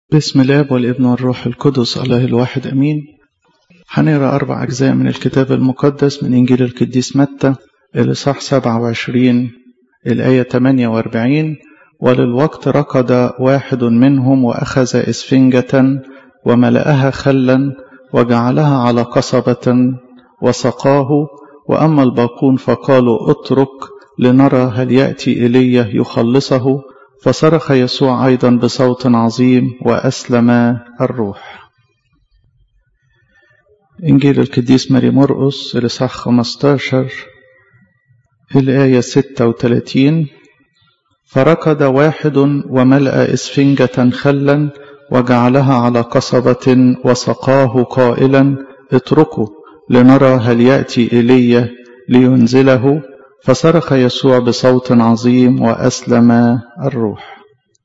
بسم الله والابن والروح القدس الله الواحد أمين هنقرا أربع أجزاء من الكتاب المقدس من إنجيل القديس متى الإصحاح 27 الآية 48 وللوقت ركض واحد منهم وأخذ إسفنجة وملأها خلا وجعلها على قصبة وسقاه وأما الباقون فقالوا اترك لنرى هل يأتي إيليا يخلصه فصرخ يسوع أيضا بصوت عظيم وأسلم الروح إنجيل القديس ماري مرقس الإصحاح 15 الآية 36 فركض واحد وملأ إسفنجة خلا وجعلها على قصبة وسقاه قائلا اتركوا لنرى هل يأتي إيليا لينزله فصرخ يسوع بصوت عظيم وأسلم الروح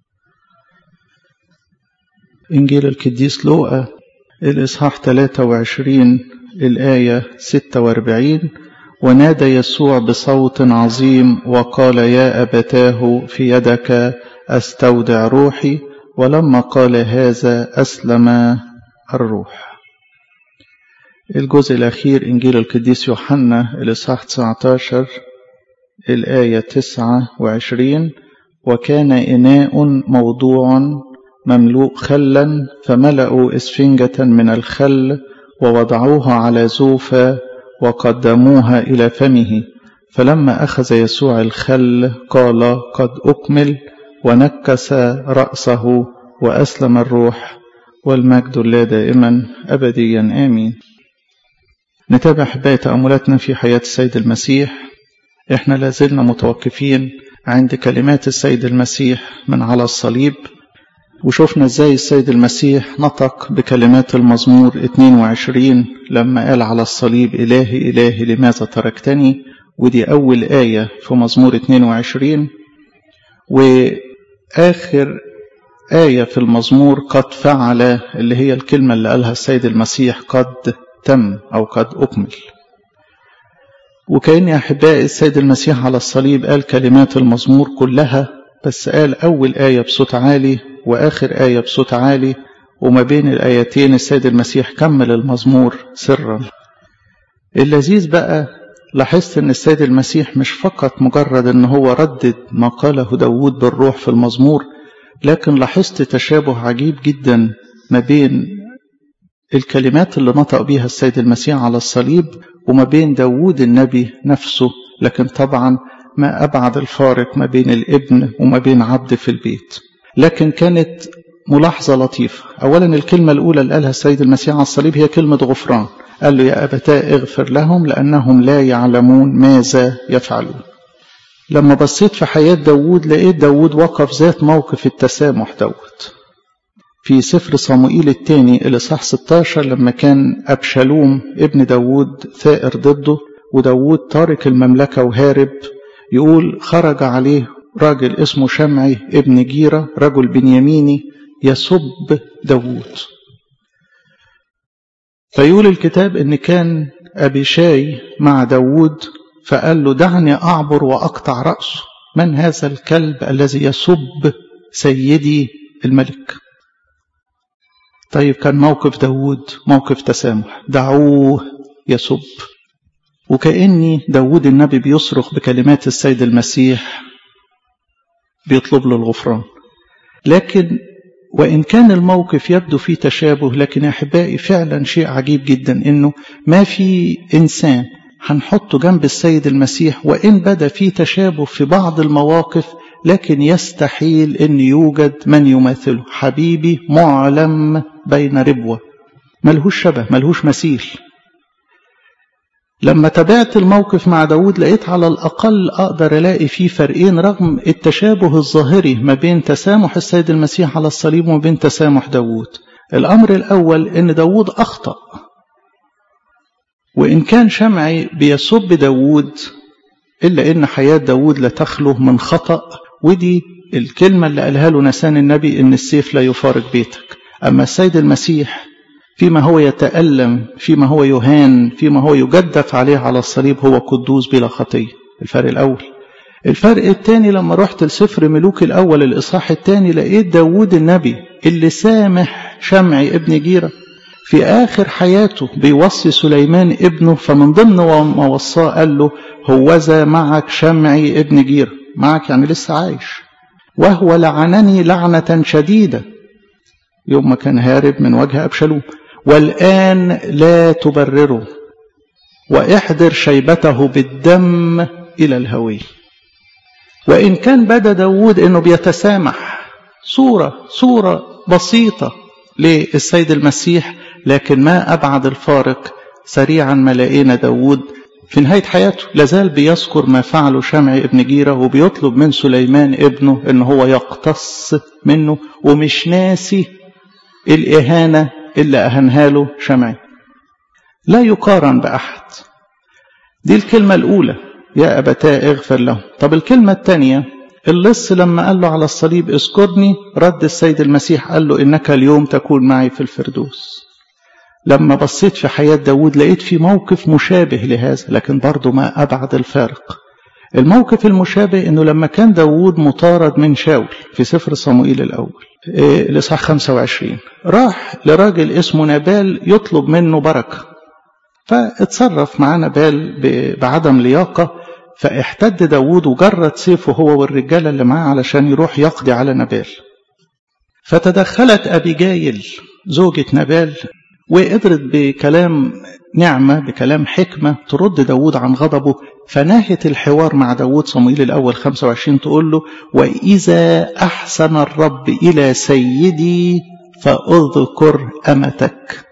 إنجيل القديس لوقا الإصحاح 23 الآية 46 ونادى يسوع بصوت عظيم وقال يا أبتاه في يدك أستودع روحي ولما قال هذا أسلم الروح الجزء الأخير إنجيل القديس يوحنا الإصحاح 19 الآية 29 وكان إناء موضوع مملوء خلا فملأوا إسفنجة من الخل ووضعوها على زوفة وقدموها إلى فمه فلما أخذ يسوع الخل قال قد أكمل ونكس رأسه وأسلم الروح والمجد لله دائما أبديا آمين نتابع حباية تأملاتنا في حياة السيد المسيح احنا لازلنا متوقفين عند كلمات السيد المسيح من على الصليب وشوفنا ازاي السيد المسيح نطق بكلمات المزمور 22 لما قال على الصليب إلهي إلهي لماذا تركتني ودي أول آية في مزمور 22 وآخر آية في المزمور قد فعل اللي هي الكلمة اللي قالها السيد المسيح قد تم أو قد أكمل وكأن أحبائي السيد المسيح على الصليب قال كلمات المزمور كلها بس قال أول آية بصوت عالي وآخر آية بصوت عالي وما بين الآيتين السيد المسيح كمل المزمور سرا اللذيذ بقى لاحظت ان السيد المسيح مش فقط مجرد ان هو ردد ما قاله داود بالروح في المزمور لكن لاحظت تشابه عجيب جدا ما بين الكلمات اللي نطق بيها السيد المسيح على الصليب وما بين داود النبي نفسه لكن طبعا ما أبعد الفارق ما بين الابن وما بين عبد في البيت لكن كانت ملاحظة لطيفة أولا الكلمة الأولى اللي قالها السيد المسيح على الصليب هي كلمة غفران قال له يا أبتاء اغفر لهم لأنهم لا يعلمون ماذا يفعلون لما بصيت في حياة داود لقيت داود وقف ذات موقف التسامح دوت في سفر صموئيل الثاني الإصحاح 16 لما كان أبشالوم ابن داود ثائر ضده وداود تارك المملكة وهارب يقول خرج عليه راجل اسمه شمعي ابن جيرة رجل بنياميني يسب داود فيقول الكتاب ان كان أبي شاي مع داود فقال له دعني أعبر وأقطع رأسه من هذا الكلب الذي يسب سيدي الملك طيب كان موقف داود موقف تسامح دعوه يسب وكأني داود النبي بيصرخ بكلمات السيد المسيح بيطلب له الغفران لكن وإن كان الموقف يبدو فيه تشابه لكن يا أحبائي فعلا شيء عجيب جدا إنه ما في إنسان هنحطه جنب السيد المسيح وإن بدا فيه تشابه في بعض المواقف لكن يستحيل أن يوجد من يماثله حبيبي معلم بين ربوة ملهوش شبه ملهوش مثيل لما تابعت الموقف مع داود لقيت على الأقل أقدر ألاقي فيه فرقين رغم التشابه الظاهري ما بين تسامح السيد المسيح على الصليب وما بين تسامح داود الأمر الأول أن داود أخطأ وإن كان شمعي بيسب داود إلا إن حياة داود لا تخلو من خطأ ودي الكلمة اللي قالها له نسان النبي إن السيف لا يفارق بيتك أما السيد المسيح فيما هو يتألم فيما هو يهان فيما هو يجدف عليه على الصليب هو قدوس بلا خطية الفرق الأول الفرق الثاني لما رحت لسفر ملوك الأول الإصحاح الثاني لقيت داود النبي اللي سامح شمعي ابن جيرة في آخر حياته بيوصي سليمان ابنه فمن ضمن ما وصاه قال له هوذا معك شمعي ابن جيرة معك يعني لسه عايش وهو لعنني لعنة شديدة يوم ما كان هارب من وجه أبشالوم والآن لا تبرره واحضر شيبته بالدم إلى الهوي وإن كان بدا داود أنه بيتسامح صورة صورة بسيطة للسيد المسيح لكن ما أبعد الفارق سريعا ما لقينا داود في نهاية حياته لازال بيذكر ما فعله شمع ابن جيرة وبيطلب من سليمان ابنه ان هو يقتص منه ومش ناسي الإهانة اللي أهنها له شمعي لا يقارن بأحد دي الكلمة الأولى يا أبتاه اغفر له طب الكلمة الثانية اللص لما قال له على الصليب اذكرني رد السيد المسيح قال له إنك اليوم تكون معي في الفردوس لما بصيت في حياة داود لقيت في موقف مشابه لهذا لكن برضه ما أبعد الفارق الموقف المشابه انه لما كان داود مطارد من شاول في سفر صموئيل الاول الاصحاح 25 راح لراجل اسمه نبال يطلب منه بركه فاتصرف معاه نبال بعدم لياقه فاحتد داود وجرد سيفه هو والرجاله اللي معاه علشان يروح يقضي على نبال فتدخلت ابيجايل زوجة نبال وقدرت بكلام نعمة بكلام حكمة ترد داود عن غضبه فنهت الحوار مع داود صموئيل الأول 25 تقول له وإذا أحسن الرب إلى سيدي فأذكر أمتك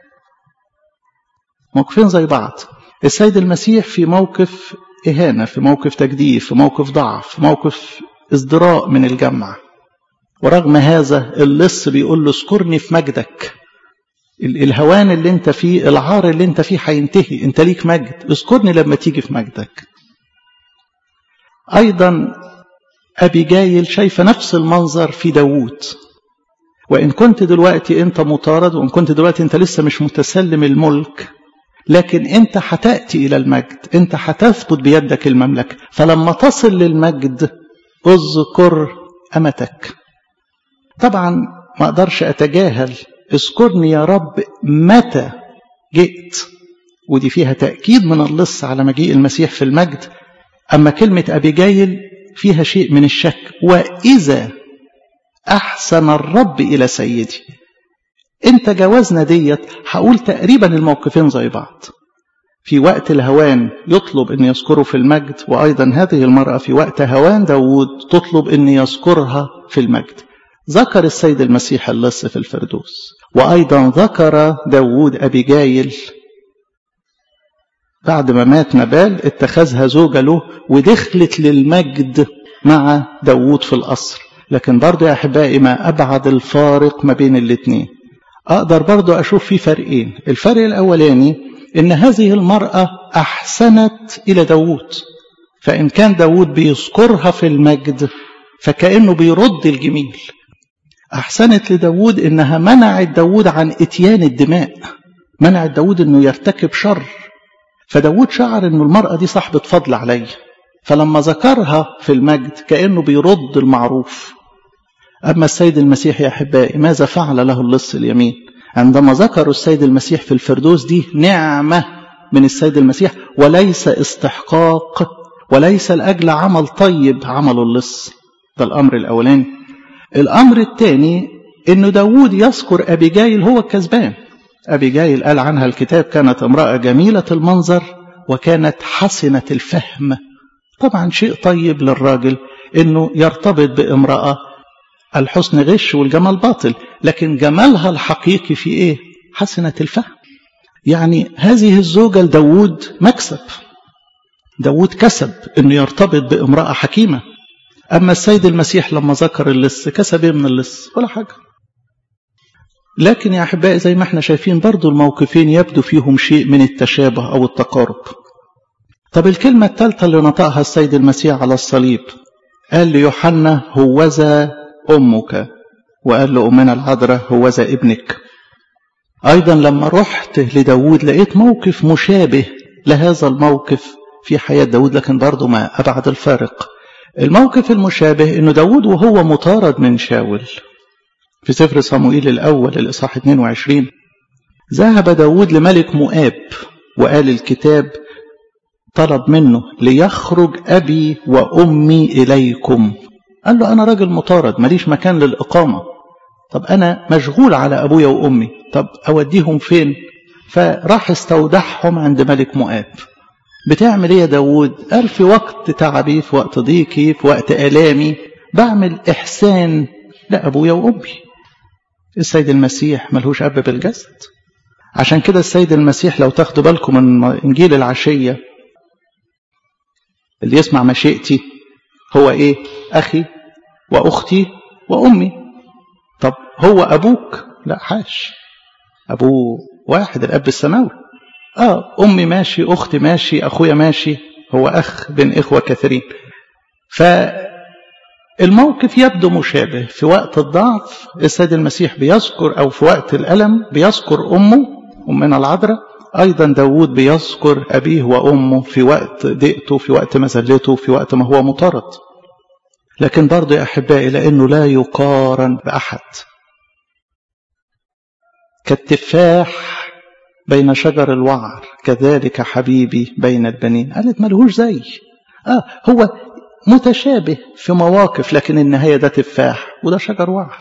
موقفين زي بعض السيد المسيح في موقف إهانة في موقف تجديف في موقف ضعف في موقف ازدراء من الجمع ورغم هذا اللص بيقول له اذكرني في مجدك الهوان اللي انت فيه العار اللي انت فيه هينتهي انت ليك مجد اذكرني لما تيجي في مجدك ايضا ابي جايل شايفه نفس المنظر في داوود وان كنت دلوقتي انت مطارد وان كنت دلوقتي انت لسه مش متسلم الملك لكن انت هتاتي الى المجد انت هتثبت بيدك المملكه فلما تصل للمجد اذكر امتك طبعا ما اقدرش اتجاهل اذكرني يا رب متى جئت ودي فيها تأكيد من اللص على مجيء المسيح في المجد أما كلمة أبي جايل فيها شيء من الشك وإذا أحسن الرب إلى سيدي أنت جوازنا ديت هقول تقريبا الموقفين زي بعض في وقت الهوان يطلب أن يذكره في المجد وأيضا هذه المرأة في وقت هوان داود تطلب أن يذكرها في المجد ذكر السيد المسيح اللص في الفردوس وأيضا ذكر داود أبي جايل بعد ما مات نبال اتخذها زوجة له ودخلت للمجد مع داود في القصر لكن برضو يا أحبائي ما أبعد الفارق ما بين الاتنين أقدر برضو أشوف في فرقين الفرق الأولاني إن هذه المرأة أحسنت إلى داود فإن كان داود بيذكرها في المجد فكأنه بيرد الجميل أحسنت لداود إنها منعت داود عن إتيان الدماء منعت داود إنه يرتكب شر فداود شعر إنه المرأة دي صاحبة فضل عليه فلما ذكرها في المجد كأنه بيرد المعروف أما السيد المسيح يا أحبائي ماذا فعل له اللص اليمين عندما ذكروا السيد المسيح في الفردوس دي نعمة من السيد المسيح وليس استحقاق وليس لأجل عمل طيب عمله اللص ده الأمر الأولاني الأمر الثاني أن داود يذكر أبي جايل هو الكسبان أبي جايل قال عنها الكتاب كانت امرأة جميلة المنظر وكانت حسنة الفهم طبعا شيء طيب للراجل أنه يرتبط بامرأة الحسن غش والجمال باطل لكن جمالها الحقيقي في إيه حسنة الفهم يعني هذه الزوجة لداود مكسب داود كسب أنه يرتبط بامرأة حكيمة أما السيد المسيح لما ذكر اللص كسب ايه من اللص ولا حاجة لكن يا أحبائي زي ما احنا شايفين برضو الموقفين يبدو فيهم شيء من التشابه أو التقارب طب الكلمة الثالثة اللي نطقها السيد المسيح على الصليب قال ليوحنا هوذا أمك وقال لأمنا العذراء هوذا ابنك أيضا لما رحت لداود لقيت موقف مشابه لهذا الموقف في حياة داود لكن برضو ما أبعد الفارق الموقف المشابه انه داود وهو مطارد من شاول في سفر صموئيل الأول الإصحاح 22 ذهب داود لملك مؤاب وقال الكتاب طلب منه ليخرج أبي وأمي إليكم قال له أنا راجل مطارد ماليش مكان للإقامة طب أنا مشغول على أبويا وأمي طب أوديهم فين فراح استودعهم عند ملك مؤاب بتعمل ايه يا داود قال في وقت تعبي في وقت ضيقي في وقت آلامي بعمل إحسان لأبويا وأمي السيد المسيح ملهوش أب بالجسد عشان كده السيد المسيح لو تاخدوا بالكم من إنجيل العشية اللي يسمع مشيئتي هو إيه أخي وأختي وأمي طب هو أبوك لا حاش أبوه واحد الأب السماوي آه أمي ماشي أختي ماشي أخويا ماشي هو أخ بين إخوة كثيرين فالموقف يبدو مشابه في وقت الضعف السيد المسيح بيذكر أو في وقت الألم بيذكر أمه أمنا العذراء أيضا داود بيذكر أبيه وأمه في وقت ضيقته في وقت مذلته في وقت ما هو مطارد لكن برضه يا أحبائي لأنه لا يقارن بأحد كالتفاح بين شجر الوعر كذلك حبيبي بين البنين قالت ملهوش زي آه هو متشابه في مواقف لكن النهاية ده تفاح وده شجر وعر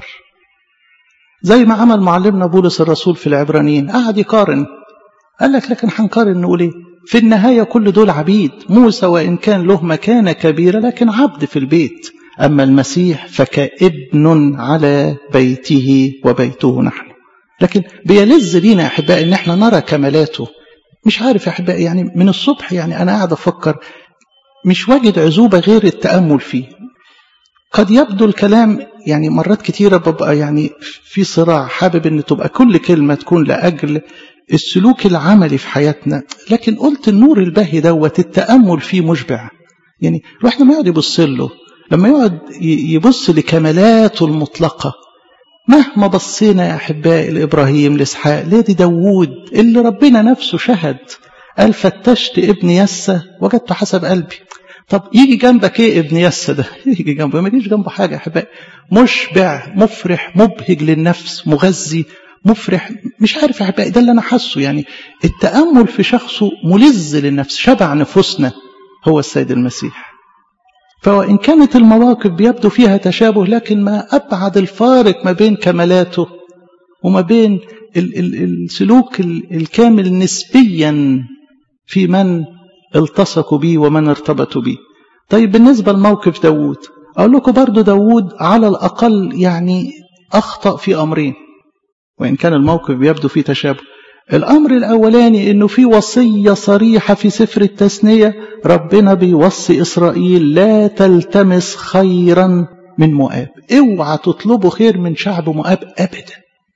زي ما عمل معلمنا بولس الرسول في العبرانيين قعد يقارن قال لك لكن هنقارن نقول ايه في النهاية كل دول عبيد موسى وإن كان له مكانة كبيرة لكن عبد في البيت أما المسيح فكابن على بيته وبيته نحن لكن بيلز لينا يا أحبائي إن احنا نرى كمالاته مش عارف يا أحبائي يعني من الصبح يعني أنا قاعد أفكر مش واجد عزوبة غير التأمل فيه قد يبدو الكلام يعني مرات كتيرة ببقى يعني في صراع حابب ان تبقى كل كلمة تكون لأجل السلوك العملي في حياتنا لكن قلت النور الباهي دوت التأمل فيه مشبع يعني الواحد لما يقعد يبص له لما يقعد يبص لكمالاته المطلقة مهما بصينا يا أحبائي لإبراهيم لإسحاق لادي داوود اللي ربنا نفسه شهد قال فتشت ابن يسى وجدت حسب قلبي طب يجي جنبك ايه ابن يسى ده يجي جنبه ما يجيش جنبه حاجة يا أحبائي مشبع مفرح مبهج للنفس مغذي مفرح مش عارف يا أحبائي ده اللي أنا حاسه يعني التأمل في شخصه ملز للنفس شبع نفوسنا هو السيد المسيح فوإن كانت المواقف بيبدو فيها تشابه لكن ما أبعد الفارق ما بين كمالاته وما بين ال ال السلوك الكامل نسبيا في من التصقوا به ومن ارتبطوا به طيب بالنسبة لموقف داود أقول لكم برضو داود على الأقل يعني أخطأ في أمرين وإن كان الموقف بيبدو فيه تشابه الأمر الأولاني إنه في وصية صريحة في سفر التثنية ربنا بيوصي إسرائيل لا تلتمس خيرا من مؤاب اوعى تطلبوا خير من شعب مؤاب أبدا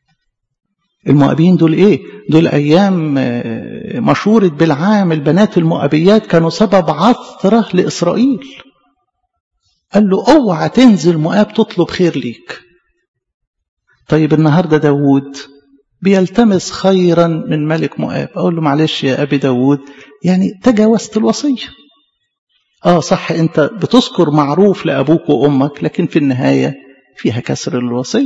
المؤابين دول إيه دول أيام مشورة بالعام البنات المؤابيات كانوا سبب عثرة لإسرائيل قال له اوعى تنزل مؤاب تطلب خير ليك طيب النهاردة داود بيلتمس خيرا من ملك مؤاب أقول له معلش يا أبي داود يعني تجاوزت الوصية آه صح أنت بتذكر معروف لأبوك وأمك لكن في النهاية فيها كسر الوصية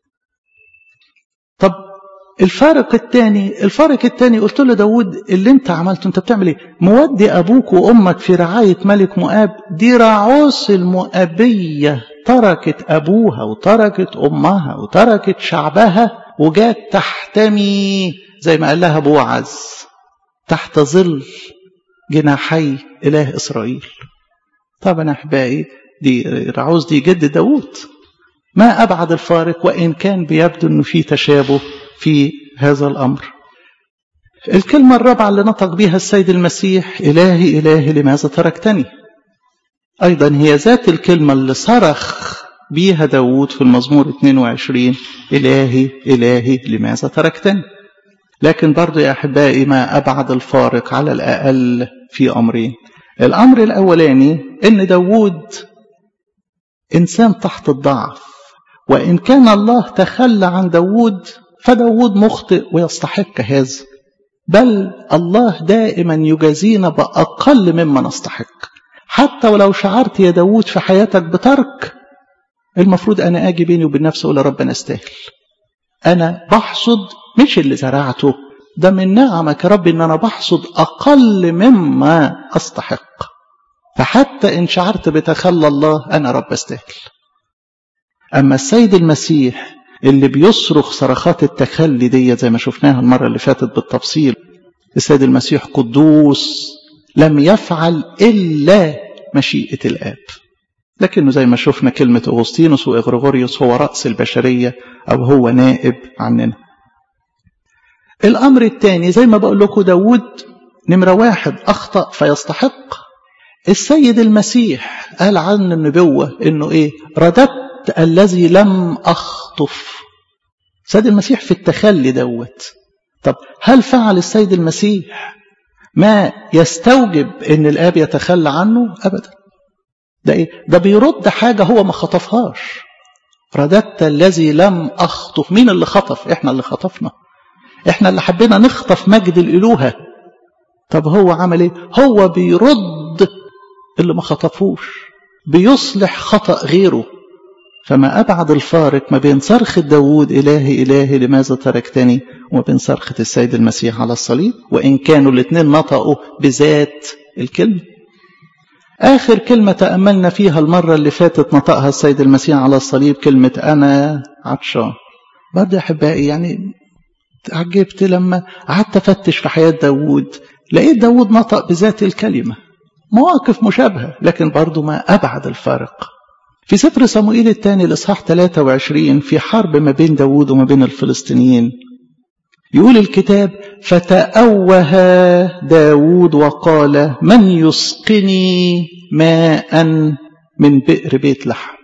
طب الفارق الثاني الفارق الثاني قلت له داود اللي انت عملته انت بتعمل ايه مودي ابوك وامك في رعاية ملك مؤاب دي رعوس المؤابية تركت ابوها وتركت امها وتركت شعبها وجات تحتمي زي ما قال لها بوعز تحت ظل جناحي إله إسرائيل طبعا أحبائي دي رعوز دي جد داود ما أبعد الفارق وإن كان بيبدو أنه في تشابه في هذا الأمر الكلمة الرابعة اللي نطق بها السيد المسيح إلهي إلهي لماذا تركتني أيضا هي ذات الكلمة اللي صرخ بيها داود في المزمور 22 إلهي إلهي لماذا تركتني لكن برضو يا أحبائي ما أبعد الفارق على الأقل في أمرين الأمر الأولاني إن داود إنسان تحت الضعف وإن كان الله تخلى عن داود فداود مخطئ ويستحق هذا بل الله دائما يجازينا بأقل مما نستحق حتى ولو شعرت يا داود في حياتك بترك المفروض أنا أجي بيني وبين نفسي أقول يا رب أنا أستاهل أنا بحصد مش اللي زرعته ده من نعمك يا رب إن أنا بحصد أقل مما أستحق فحتى إن شعرت بتخلى الله أنا رب أستاهل أما السيد المسيح اللي بيصرخ صرخات التخلي دي زي ما شفناها المرة اللي فاتت بالتفصيل السيد المسيح قدوس لم يفعل إلا مشيئة الآب لكنه زي ما شفنا كلمة أغسطينوس وإغريغوريوس هو رأس البشرية أو هو نائب عننا الأمر الثاني زي ما بقول لكم داود نمرة واحد أخطأ فيستحق السيد المسيح قال عن النبوة إنه إيه رددت الذي لم أخطف سيد المسيح في التخلي دوت طب هل فعل السيد المسيح ما يستوجب ان الاب يتخلى عنه ابدا ده ايه ده بيرد حاجه هو ما خطفهاش رددت الذي لم اخطف مين اللي خطف احنا اللي خطفنا احنا اللي حبينا نخطف مجد الالوهه طب هو عمل ايه هو بيرد اللي ما خطفوش بيصلح خطا غيره فما أبعد الفارق ما بين صرخة داود إلهي إلهي لماذا تركتني وما بين صرخة السيد المسيح على الصليب وإن كانوا الاثنين نطقوا بذات الكلمة آخر كلمة تأملنا فيها المرة اللي فاتت نطقها السيد المسيح على الصليب كلمة أنا عطشان برضه يا أحبائي يعني تعجبت لما قعدت أفتش في حياة داود لقيت داود نطق بذات الكلمة مواقف مشابهة لكن برضه ما أبعد الفارق في سفر صموئيل الثاني الإصحاح 23 في حرب ما بين داود وما بين الفلسطينيين يقول الكتاب فتأوه داود وقال من يسقني ماء من بئر بيت لحم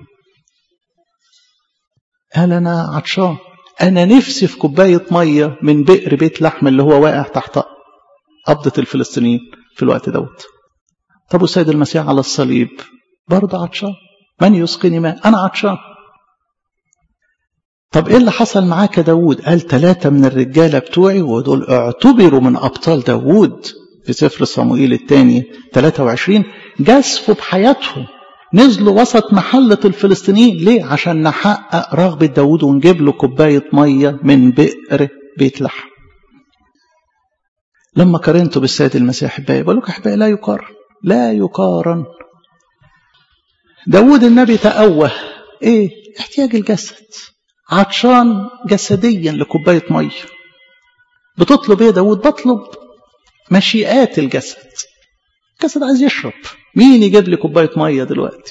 قال أنا عطشان أنا نفسي في كوباية مية من بئر بيت لحم اللي هو واقع تحت قبضة الفلسطينيين في الوقت دوت طب والسيد المسيح على الصليب برضه عطشان من يسقني ماء أنا عطشان طب إيه اللي حصل معاك يا داود قال ثلاثة من الرجالة بتوعي ودول اعتبروا من أبطال داود في سفر صموئيل الثاني 23 جازفوا بحياتهم نزلوا وسط محلة الفلسطينيين ليه؟ عشان نحقق رغبة داود ونجيب له كوباية مية من بئر بيت لحم لما قارنته بالسيد المسيح أحبائي بقول لك أحبائي لا يقارن لا يقارن داود النبي تأوه ايه احتياج الجسد عطشان جسديا لكوباية مية بتطلب ايه داود بطلب مشيئات الجسد الجسد عايز يشرب مين يجيب لي كوباية مية دلوقتي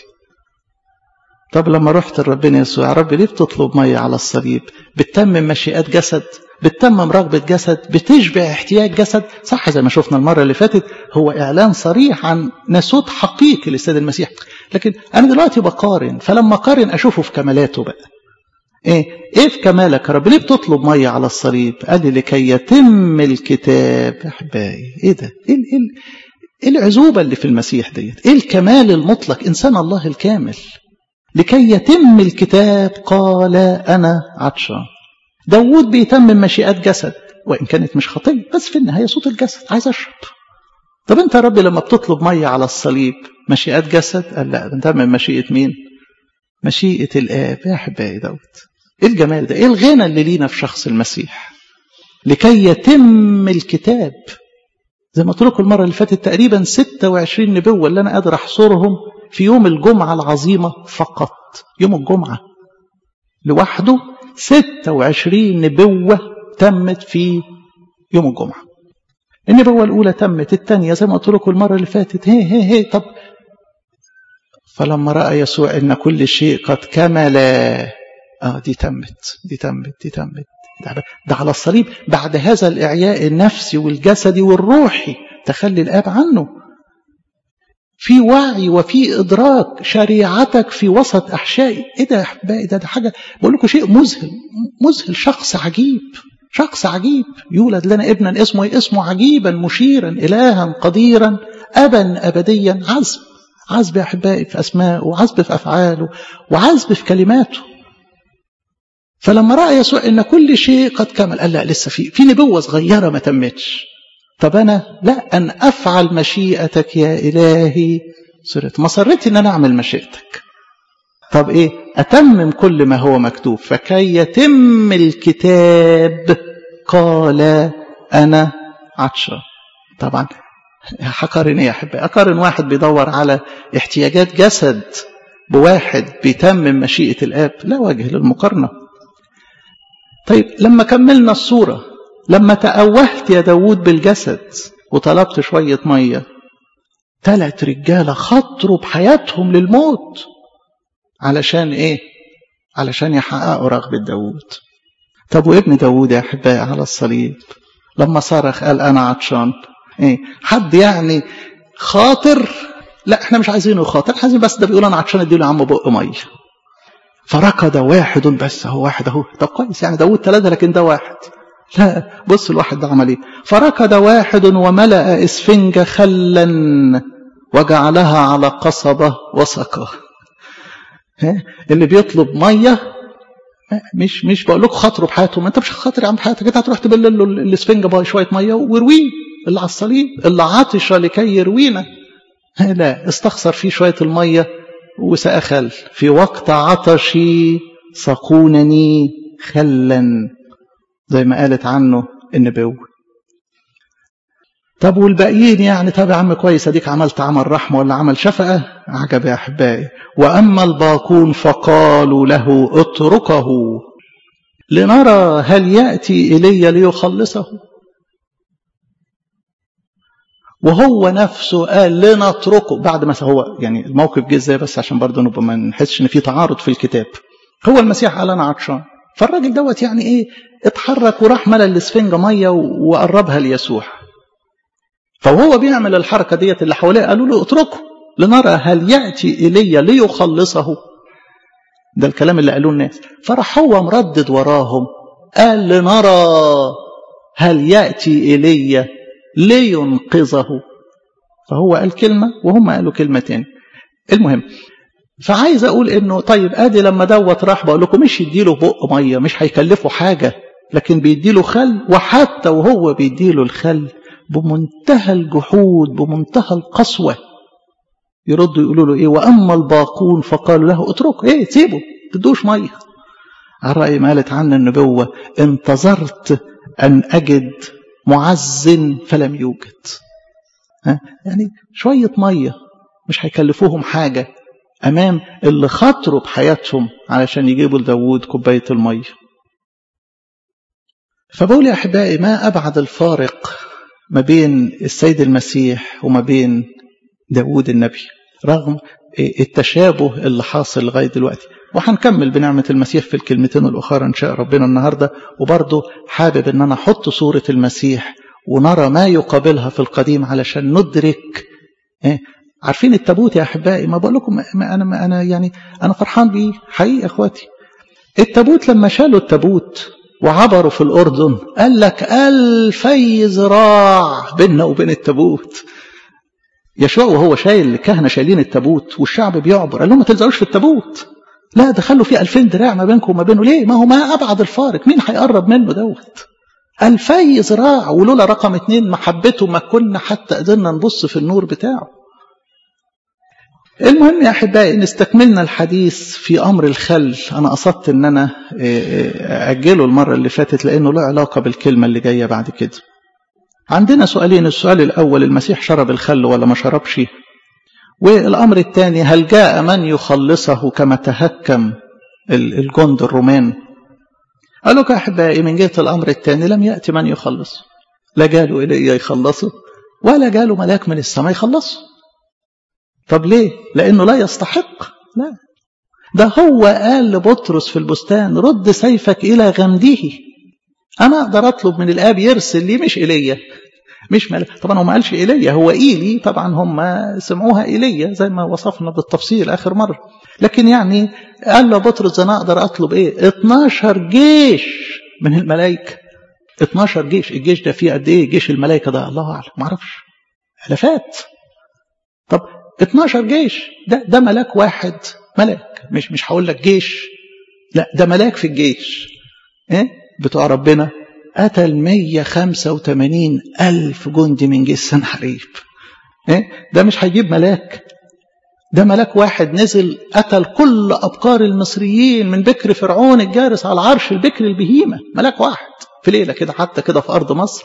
طب لما رحت لربنا يسوع يا رب ليه بتطلب مية على الصليب بتتمم مشيئات جسد بتتمم رغبة جسد بتشبع احتياج جسد صح زي ما شفنا المرة اللي فاتت هو إعلان صريح عن ناسوت حقيقي للسيد المسيح لكن أنا دلوقتي بقارن فلما قارن أشوفه في كمالاته بقى إيه إيه في كمالك يا رب ليه بتطلب مية على الصليب قال لي لكي يتم الكتاب يا أحبائي إيه ده إيه, إيه, إيه العزوبة اللي في المسيح ديت إيه الكمال المطلق إنسان الله الكامل لكي يتم الكتاب قال أنا عطشان داود بيتمم مشيئات جسد وإن كانت مش خطية بس في النهاية صوت الجسد عايز أشرب طب أنت يا ربي لما بتطلب مية على الصليب مشيئات جسد قال لا بنتمم مشيئة مين مشيئة الآب يا أحبائي داود إيه الجمال ده إيه الغنى اللي لينا في شخص المسيح لكي يتم الكتاب زي ما قلت لكم المرة اللي فاتت تقريبا 26 نبوة اللي أنا قادر أحصرهم في يوم الجمعة العظيمة فقط يوم الجمعة لوحده 26 نبوة تمت في يوم الجمعة النبوة الأولى تمت الثانية زي ما قلت لكم المرة اللي فاتت هي هي هي طب فلما رأى يسوع أن كل شيء قد كمل آه دي تمت دي تمت دي تمت ده على الصليب بعد هذا الإعياء النفسي والجسدي والروحي تخلي الآب عنه في وعي وفي إدراك شريعتك في وسط أحشائي إيه ده يا أحبائي ده, ده حاجة بقول لكم شيء مذهل مذهل شخص عجيب شخص عجيب يولد لنا ابنا اسمه إيه؟ اسمه عجيبا مشيرا إلها قديرا أبا أبديا عزب عزب يا أحبائي في أسمائه وعزب في أفعاله وعزب في كلماته فلما رأى يسوع إن كل شيء قد كمل قال لا لسه في في نبوة صغيرة ما تمتش طب أنا لا أن أفعل مشيئتك يا إلهي صرت ما صرت إن أنا أعمل مشيئتك طب ايه اتمم كل ما هو مكتوب فكي يتم الكتاب قال انا عطشان طبعا هقارن ايه يا احبائي اقارن واحد بيدور على احتياجات جسد بواحد بيتمم مشيئه الاب لا وجه للمقارنه طيب لما كملنا الصوره لما تأوهت يا داود بالجسد وطلبت شوية مية ثلاث رجالة خطروا بحياتهم للموت علشان ايه علشان يحققوا رغبة داود طب وابن داود يا أحبائي على الصليب لما صرخ قال أنا عطشان ايه حد يعني خاطر لا احنا مش عايزينه خاطر احنا عايزين بس ده بيقول انا عطشان اديله يا عم بق ميه فركض واحد بس هو واحد اهو طب كويس يعني داود ثلاثه لكن ده واحد لا بص الواحد ده عمل ايه فركض واحد وملأ اسفنجة خلا وجعلها على قصبة وسقى اللي بيطلب مية مش مش بقول لكم خاطروا بحياتهم انت مش خاطر يا عم بحياتك انت هتروح تبل له الاسفنجة بقى شوية مية ويرويه اللي على الصليب اللي عطش لكي يروينا لا استخسر فيه شوية المية وسقى خل في وقت عطشي سقونني خلا زي ما قالت عنه النبوة طب والباقيين يعني طب يا عم كويس اديك عملت عمل رحمة ولا عمل شفقة عجب يا أحبائي وأما الباقون فقالوا له اتركه لنرى هل يأتي إلي ليخلصه وهو نفسه قال لنتركه بعد ما هو يعني الموقف جه ازاي بس عشان برضه نبقى ما نحسش ان في تعارض في الكتاب هو المسيح قال انا عطشان فالراجل دوت يعني ايه اتحرك وراح ملى الاسفنجة مية وقربها ليسوع فهو بيعمل الحركة ديت اللي حواليه قالوا له اتركه لنرى هل يأتي إلي ليخلصه ده الكلام اللي قالوه الناس فراح هو مردد وراهم قال لنرى هل يأتي إلي لينقذه فهو قال كلمة وهم قالوا كلمتين المهم فعايز اقول انه طيب ادي لما دوت راح بقول لكم مش يديله بق ميه مش هيكلفه حاجه لكن بيديله خل وحتى وهو بيديله الخل بمنتهى الجحود بمنتهى القسوه يردوا يقولوا له ايه واما الباقون فقالوا له اتركه ايه سيبه تدوش ميه على راي ما قالت عنه النبوه انتظرت ان اجد معز فلم يوجد ها يعني شويه ميه مش هيكلفوهم حاجه أمام اللي خاطروا بحياتهم علشان يجيبوا لداود كوباية المية فبقول يا أحبائي ما أبعد الفارق ما بين السيد المسيح وما بين داود النبي رغم التشابه اللي حاصل لغاية دلوقتي وهنكمل بنعمة المسيح في الكلمتين الأخرى إن شاء ربنا النهاردة وبرضه حابب إن أنا أحط صورة المسيح ونرى ما يقابلها في القديم علشان ندرك عارفين التابوت يا احبائي ما بقول لكم ما انا ما انا يعني انا فرحان بيه حقيقي يا اخواتي التابوت لما شالوا التابوت وعبروا في الاردن قال لك الفي ذراع بيننا وبين التابوت يشوع وهو شايل الكهنه شايلين التابوت والشعب بيعبر قال لهم ما تلزقوش في التابوت لا ده خلوا فيه 2000 دراع ما بينكم وما بينه ليه ما هو ما ابعد الفارق مين هيقرب منه دوت الفي ذراع ولولا رقم اتنين محبته ما كنا حتى قدرنا نبص في النور بتاعه المهم يا احبائي ان استكملنا الحديث في امر الخل انا قصدت ان انا اجله المره اللي فاتت لانه له علاقه بالكلمه اللي جايه بعد كده عندنا سؤالين السؤال الاول المسيح شرب الخل ولا ما شربش والامر الثاني هل جاء من يخلصه كما تهكم الجند الرومان قالوا يا احبائي من جهه الامر الثاني لم ياتي من يخلصه لا جاله ايليا يخلصه ولا جاله ملاك من السماء يخلصه طب ليه لانه لا يستحق لا ده هو قال لبطرس في البستان رد سيفك الى غمده انا اقدر اطلب من الاب يرسل لي مش ايليا مش ملك طبعا هو ما قالش ايليا هو ايلي طبعا هم سمعوها ايليا زي ما وصفنا بالتفصيل اخر مره لكن يعني قال له بطرس انا اقدر اطلب ايه 12 جيش من الملائكه 12 جيش الجيش ده فيه قد ايه جيش الملائكه ده الله اعلم ما اعرفش الافات طب 12 جيش ده ده ملاك واحد ملاك مش مش هقول لك جيش لا ده ملاك في الجيش ايه بتوع ربنا قتل 185 ألف جندي من جيش سنحريب إيه؟ ده مش هيجيب ملاك ده ملاك واحد نزل قتل كل أبكار المصريين من بكر فرعون الجالس على العرش البكر البهيمة ملاك واحد في ليلة كده حتى كده في أرض مصر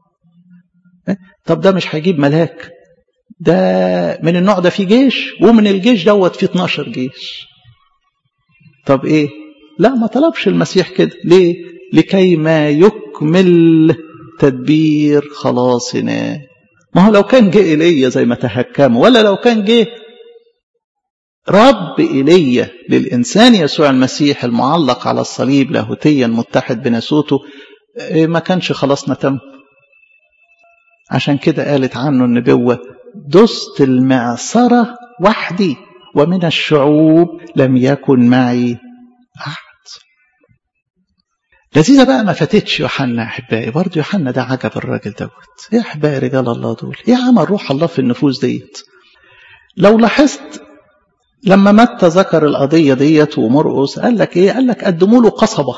طب ده مش هيجيب ملاك ده من النوع ده في جيش ومن الجيش دوت في 12 جيش طب ايه لا ما طلبش المسيح كده ليه لكي ما يكمل تدبير خلاصنا ما هو لو كان جه إلي زي ما تهكموا ولا لو كان جه رب إيليا للإنسان يسوع المسيح المعلق على الصليب لاهوتيا متحد بناسوته ما كانش خلاصنا تم عشان كده قالت عنه النبوة دست المعصرة وحدي ومن الشعوب لم يكن معي أحد لذيذة بقى ما فاتتش يوحنا أحبائي برضه يوحنا ده عجب الراجل دوت إيه أحبائي رجال الله دول إيه عمل روح الله في النفوس ديت لو لاحظت لما متى ذكر القضية ديت ومرقس قال لك إيه قال لك قدموا له قصبة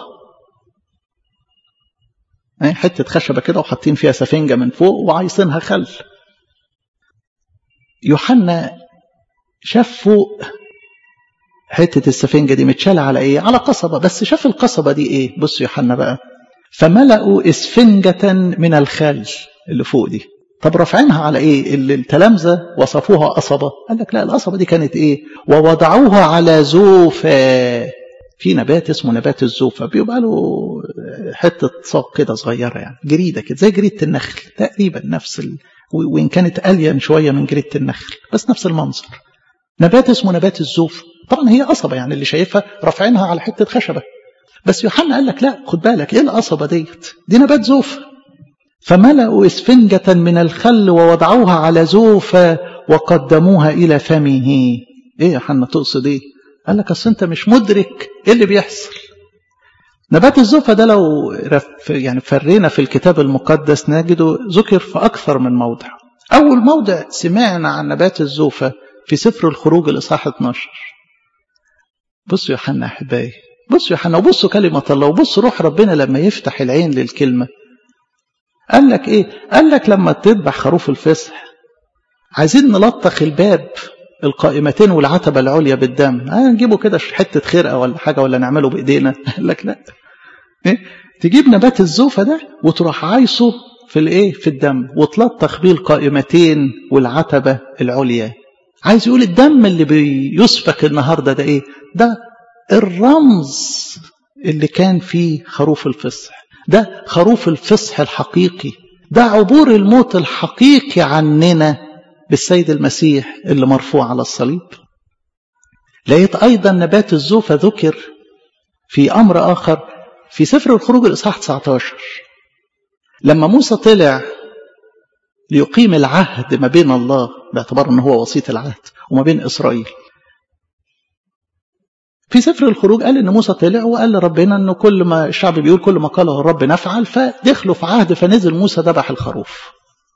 يعني حتة خشبة كده وحاطين فيها سفنجة من فوق وعايصينها خل يوحنا شاف فوق حتة السفنجة دي متشالة على ايه على قصبة بس شاف القصبة دي ايه بص يوحنا بقى فملأوا اسفنجة من الخل اللي فوق دي طب رافعينها على ايه اللي التلامذة وصفوها قصبة قال لك لا القصبة دي كانت ايه ووضعوها على زوفة في نبات اسمه نبات الزوفة بيبقى له حتة ساق كده صغيرة يعني جريدة كده زي جريدة النخل تقريبا نفس ال... وإن كانت ألين شوية من جريدة النخل بس نفس المنظر نبات اسمه نبات الزوف طبعا هي قصبة يعني اللي شايفها رافعينها على حتة خشبة بس يوحنا قال لك لا خد بالك ايه القصبة ديت دي نبات زوف فملأوا اسفنجة من الخل ووضعوها على زوفة وقدموها إلى فمه ايه يا حنا تقصد ايه قال لك اصل انت مش مدرك ايه اللي بيحصل نبات الزوفة ده لو يعني فرينا في الكتاب المقدس نجده ذكر في أكثر من موضع أول موضع سمعنا عن نبات الزوفة في سفر الخروج الإصحاح 12 بصوا يا حنا أحبائي بصوا يا حنا وبصوا كلمة الله وبصوا روح ربنا لما يفتح العين للكلمة قال لك إيه قال لك لما تذبح خروف الفصح عايزين نلطخ الباب القائمتين والعتبة العليا بالدم آه نجيبه كده حتة خرقة ولا حاجة ولا نعمله بإيدينا قال لك لا إيه؟ تجيب نبات الزوفة ده وتروح عايصه في الايه في الدم وتلطخ بيه القائمتين والعتبة العليا عايز يقول الدم اللي بيسفك النهارده ده ايه ده الرمز اللي كان فيه خروف الفصح ده خروف الفصح الحقيقي ده عبور الموت الحقيقي عننا بالسيد المسيح اللي مرفوع على الصليب لقيت أيضا نبات الزوفة ذكر في أمر آخر في سفر الخروج الإصحاح 19 لما موسى طلع ليقيم العهد ما بين الله باعتبار أنه هو وسيط العهد وما بين إسرائيل في سفر الخروج قال ان موسى طلع وقال لربنا انه كل ما الشعب بيقول كل ما قاله الرب نفعل فدخلوا في عهد فنزل موسى ذبح الخروف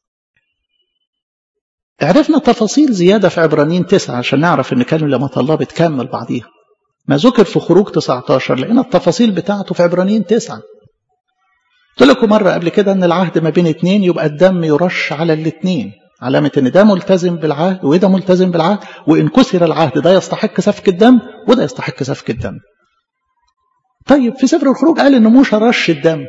عرفنا تفاصيل زيادة في عبرانيين تسعة عشان نعرف ان كلمة الله بتكمل بعضيها ما ذكر في خروج 19 لقينا التفاصيل بتاعته في عبرانيين تسعة قلت لكم مرة قبل كده ان العهد ما بين اتنين يبقى الدم يرش على الاتنين علامة ان ده ملتزم بالعهد وده ملتزم بالعهد وان كسر العهد ده يستحق سفك الدم وده يستحق سفك الدم طيب في سفر الخروج قال ان موسى رش الدم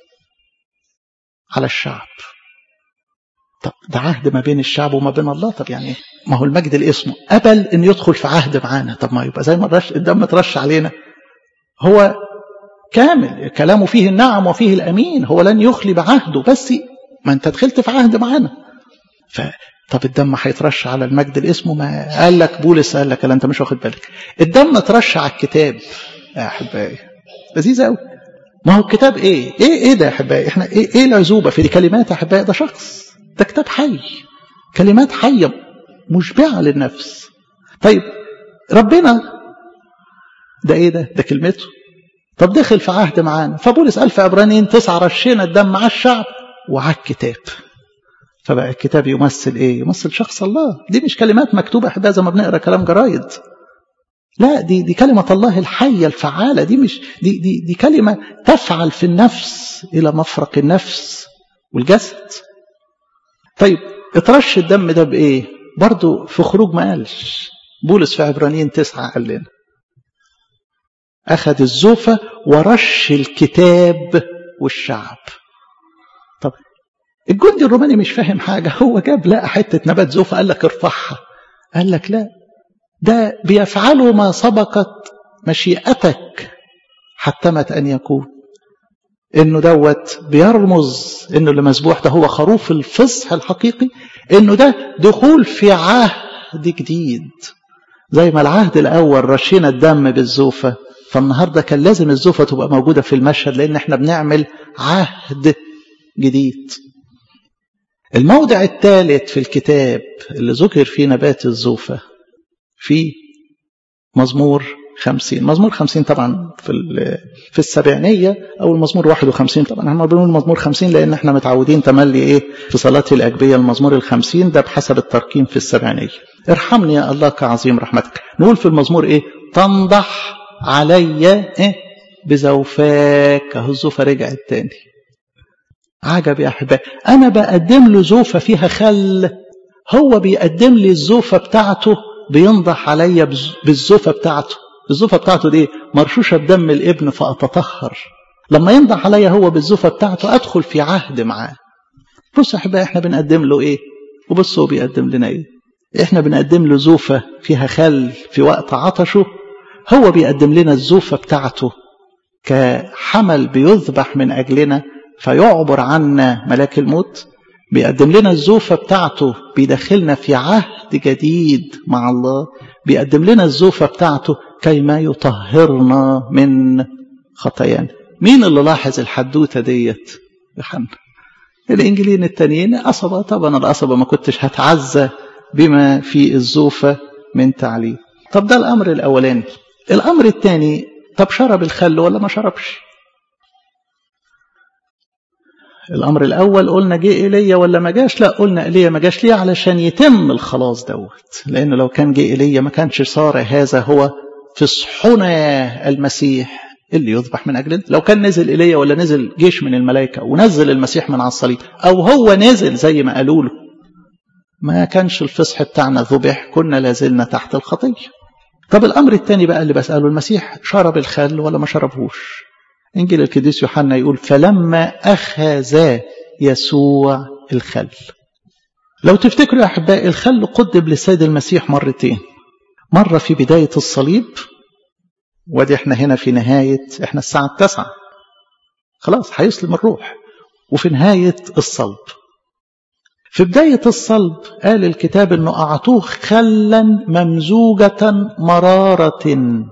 على الشعب طب ده عهد ما بين الشعب وما بين الله طب يعني ما هو المجد الاسم قبل ان يدخل في عهد معانا طب ما يبقى زي ما الرش الدم اترش علينا هو كامل كلامه فيه النعم وفيه الامين هو لن يخلي بعهده بس ما انت دخلت في عهد معانا ف طب الدم هيترش على المجد الاسم ما قال لك بولس قال لك لا انت مش واخد بالك الدم اترش على الكتاب يا احبائي لذيذ قوي ما هو الكتاب ايه ايه ايه ده يا احبائي احنا ايه ايه العزوبه في دي كلمات يا احبائي ده شخص ده كتاب حي كلمات حيه مشبعه للنفس طيب ربنا ده ايه ده ده كلمته طب دخل في عهد معانا فبولس قال في عبرانيين تسعة رشينا الدم مع الشعب وعلى الكتاب فبقى الكتاب يمثل ايه يمثل شخص الله دي مش كلمات مكتوبة احبها زي ما بنقرا كلام جرايد لا دي دي كلمة الله الحية الفعالة دي مش دي دي دي كلمة تفعل في النفس إلى مفرق النفس والجسد طيب اترش الدم ده بإيه برضو في خروج ما قالش بولس في عبرانيين تسعة قال لنا أخذ الزوفة ورش الكتاب والشعب طب الجندي الروماني مش فاهم حاجة هو جاب لقى حتة نبات زوفة قال لك ارفعها قال لك لا ده بيفعلوا ما سبقت مشيئتك حتمت أن يكون انه دوت بيرمز انه اللي مسبوح ده هو خروف الفصح الحقيقي انه ده دخول في عهد جديد زي ما العهد الاول رشينا الدم بالزوفه فالنهارده كان لازم الزوفه تبقى موجوده في المشهد لان احنا بنعمل عهد جديد الموضع الثالث في الكتاب اللي ذكر فيه نبات الزوفه في مزمور خمسين مزمور خمسين طبعا في في السبعينية أو المزمور واحد وخمسين طبعا احنا بنقول المزمور خمسين لأن احنا متعودين تملي إيه في صلاة الأجبية المزمور الخمسين ده بحسب الترقيم في السبعينية ارحمني يا الله كعظيم رحمتك نقول في المزمور إيه تنضح علي إيه بزوفاك أهو الزوفة رجعت تاني عجب يا أحبائي أنا بقدم له زوفة فيها خل هو بيقدم لي الزوفة بتاعته بينضح عليا بالزوفة بتاعته الزوفة بتاعته دي مرشوشة بدم الابن فأتطهر لما ينضح عليا هو بالزوفة بتاعته أدخل في عهد معاه بص يا أحبائي إحنا بنقدم له إيه وبص هو بيقدم لنا إيه إحنا بنقدم له زوفة فيها خل في وقت عطشه هو بيقدم لنا الزوفة بتاعته كحمل بيذبح من أجلنا فيعبر عنا ملاك الموت بيقدم لنا الزوفة بتاعته بيدخلنا في عهد جديد مع الله بيقدم لنا الزوفة بتاعته كيما يطهرنا من خطايانا مين اللي لاحظ الحدوتة ديت يوحنا الإنجيلين التانيين قصبة طبعا القصبة ما كنتش هتعزى بما في الزوفة من تعليم طب ده الأمر الأولاني الأمر الثاني طب شرب الخل ولا ما شربش الأمر الأول قلنا جه إيليا ولا ما جاش لا قلنا إيليا ما جاش ليه علشان يتم الخلاص دوت لأنه لو كان جه إيليا ما كانش صار هذا هو فصحنا المسيح اللي يذبح من أجلنا لو كان نزل إيليا ولا نزل جيش من الملائكة ونزل المسيح من على الصليب أو هو نزل زي ما قالوا له ما كانش الفصح بتاعنا ذبح كنا لازلنا تحت الخطية طب الأمر الثاني بقى اللي بسأله المسيح شرب الخل ولا ما شربهوش إنجيل القديس يوحنا يقول فلما أخذ يسوع الخل لو تفتكروا يا أحبائي الخل قدم للسيد المسيح مرتين مرة في بداية الصليب ودي احنا هنا في نهاية احنا الساعة التاسعة خلاص هيسلم الروح وفي نهاية الصلب في بداية الصلب قال الكتاب انه اعطوه خلا ممزوجة مرارة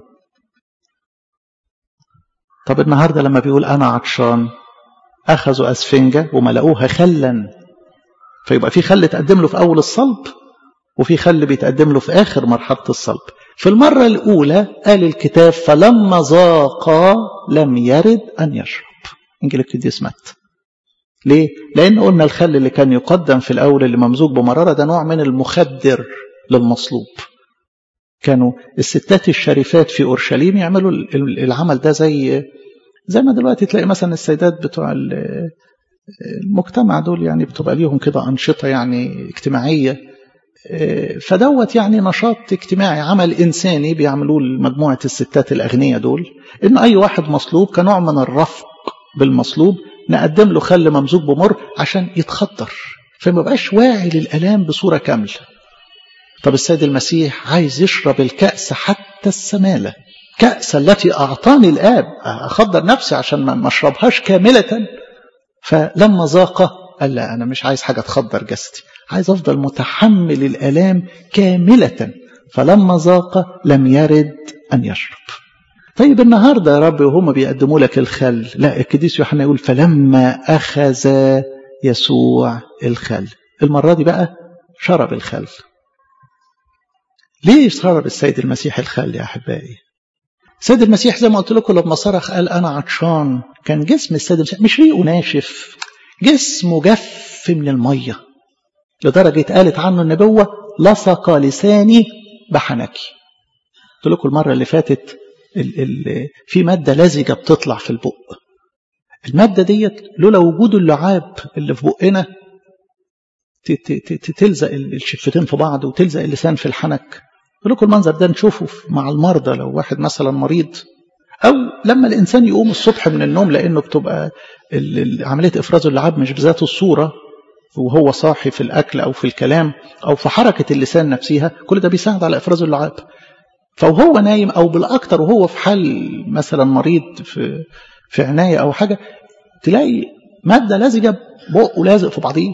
طب النهارده لما بيقول انا عطشان اخذوا اسفنجه وملأوها خلا فيبقى في خل تقدم له في اول الصلب وفي خل بيتقدم له في اخر مرحله الصلب في المره الاولى قال الكتاب فلما ذاق لم يرد ان يشرب انجيل القديس مات ليه لان قلنا الخل اللي كان يقدم في الاول اللي ممزوج بمراره ده نوع من المخدر للمصلوب كانوا الستات الشريفات في اورشليم يعملوا العمل ده زي زي ما دلوقتي تلاقي مثلا السيدات بتوع المجتمع دول يعني بتبقى ليهم كده انشطه يعني اجتماعيه فدوت يعني نشاط اجتماعي عمل انساني بيعملوه لمجموعه الستات الاغنياء دول ان اي واحد مصلوب كنوع من الرفق بالمصلوب نقدم له خل ممزوج بمر عشان يتخدر فما بقاش واعي للالام بصوره كامله طب السيد المسيح عايز يشرب الكأس حتى السمالة كأس التي أعطاني الآب أخدر نفسي عشان ما أشربهاش كاملة فلما ذاق قال لا أنا مش عايز حاجة تخدر جسدي عايز أفضل متحمل الآلام كاملة فلما ذاق لم يرد أن يشرب طيب النهارده يا رب وهم بيقدموا لك الخل لا القديس يوحنا يقول فلما أخذ يسوع الخل المرة دي بقى شرب الخل ليه شرب السيد المسيح الخل يا أحبائي السيد المسيح زي ما قلت لكم لما صرخ قال أنا عطشان كان جسم السيد المسيح مش ريقه ناشف جسمه جف من المية لدرجة قالت عنه النبوة لصق لساني بحنكي قلت لكم المرة اللي فاتت ال ال في مادة لزجة بتطلع في البق المادة ديت لولا وجود اللعاب اللي في بقنا تلزق الشفتين في بعض وتلزق اللسان في الحنك لكم المنظر ده نشوفه مع المرضى لو واحد مثلا مريض أو لما الإنسان يقوم الصبح من النوم لأنه بتبقى عملية إفراز اللعاب مش بذات الصورة وهو صاحي في الأكل أو في الكلام أو في حركة اللسان نفسها كل ده بيساعد على إفراز اللعاب فوهو نايم أو بالأكثر وهو في حال مثلا مريض في في عناية أو حاجة تلاقي مادة لزجة بقه لازق في بعضيه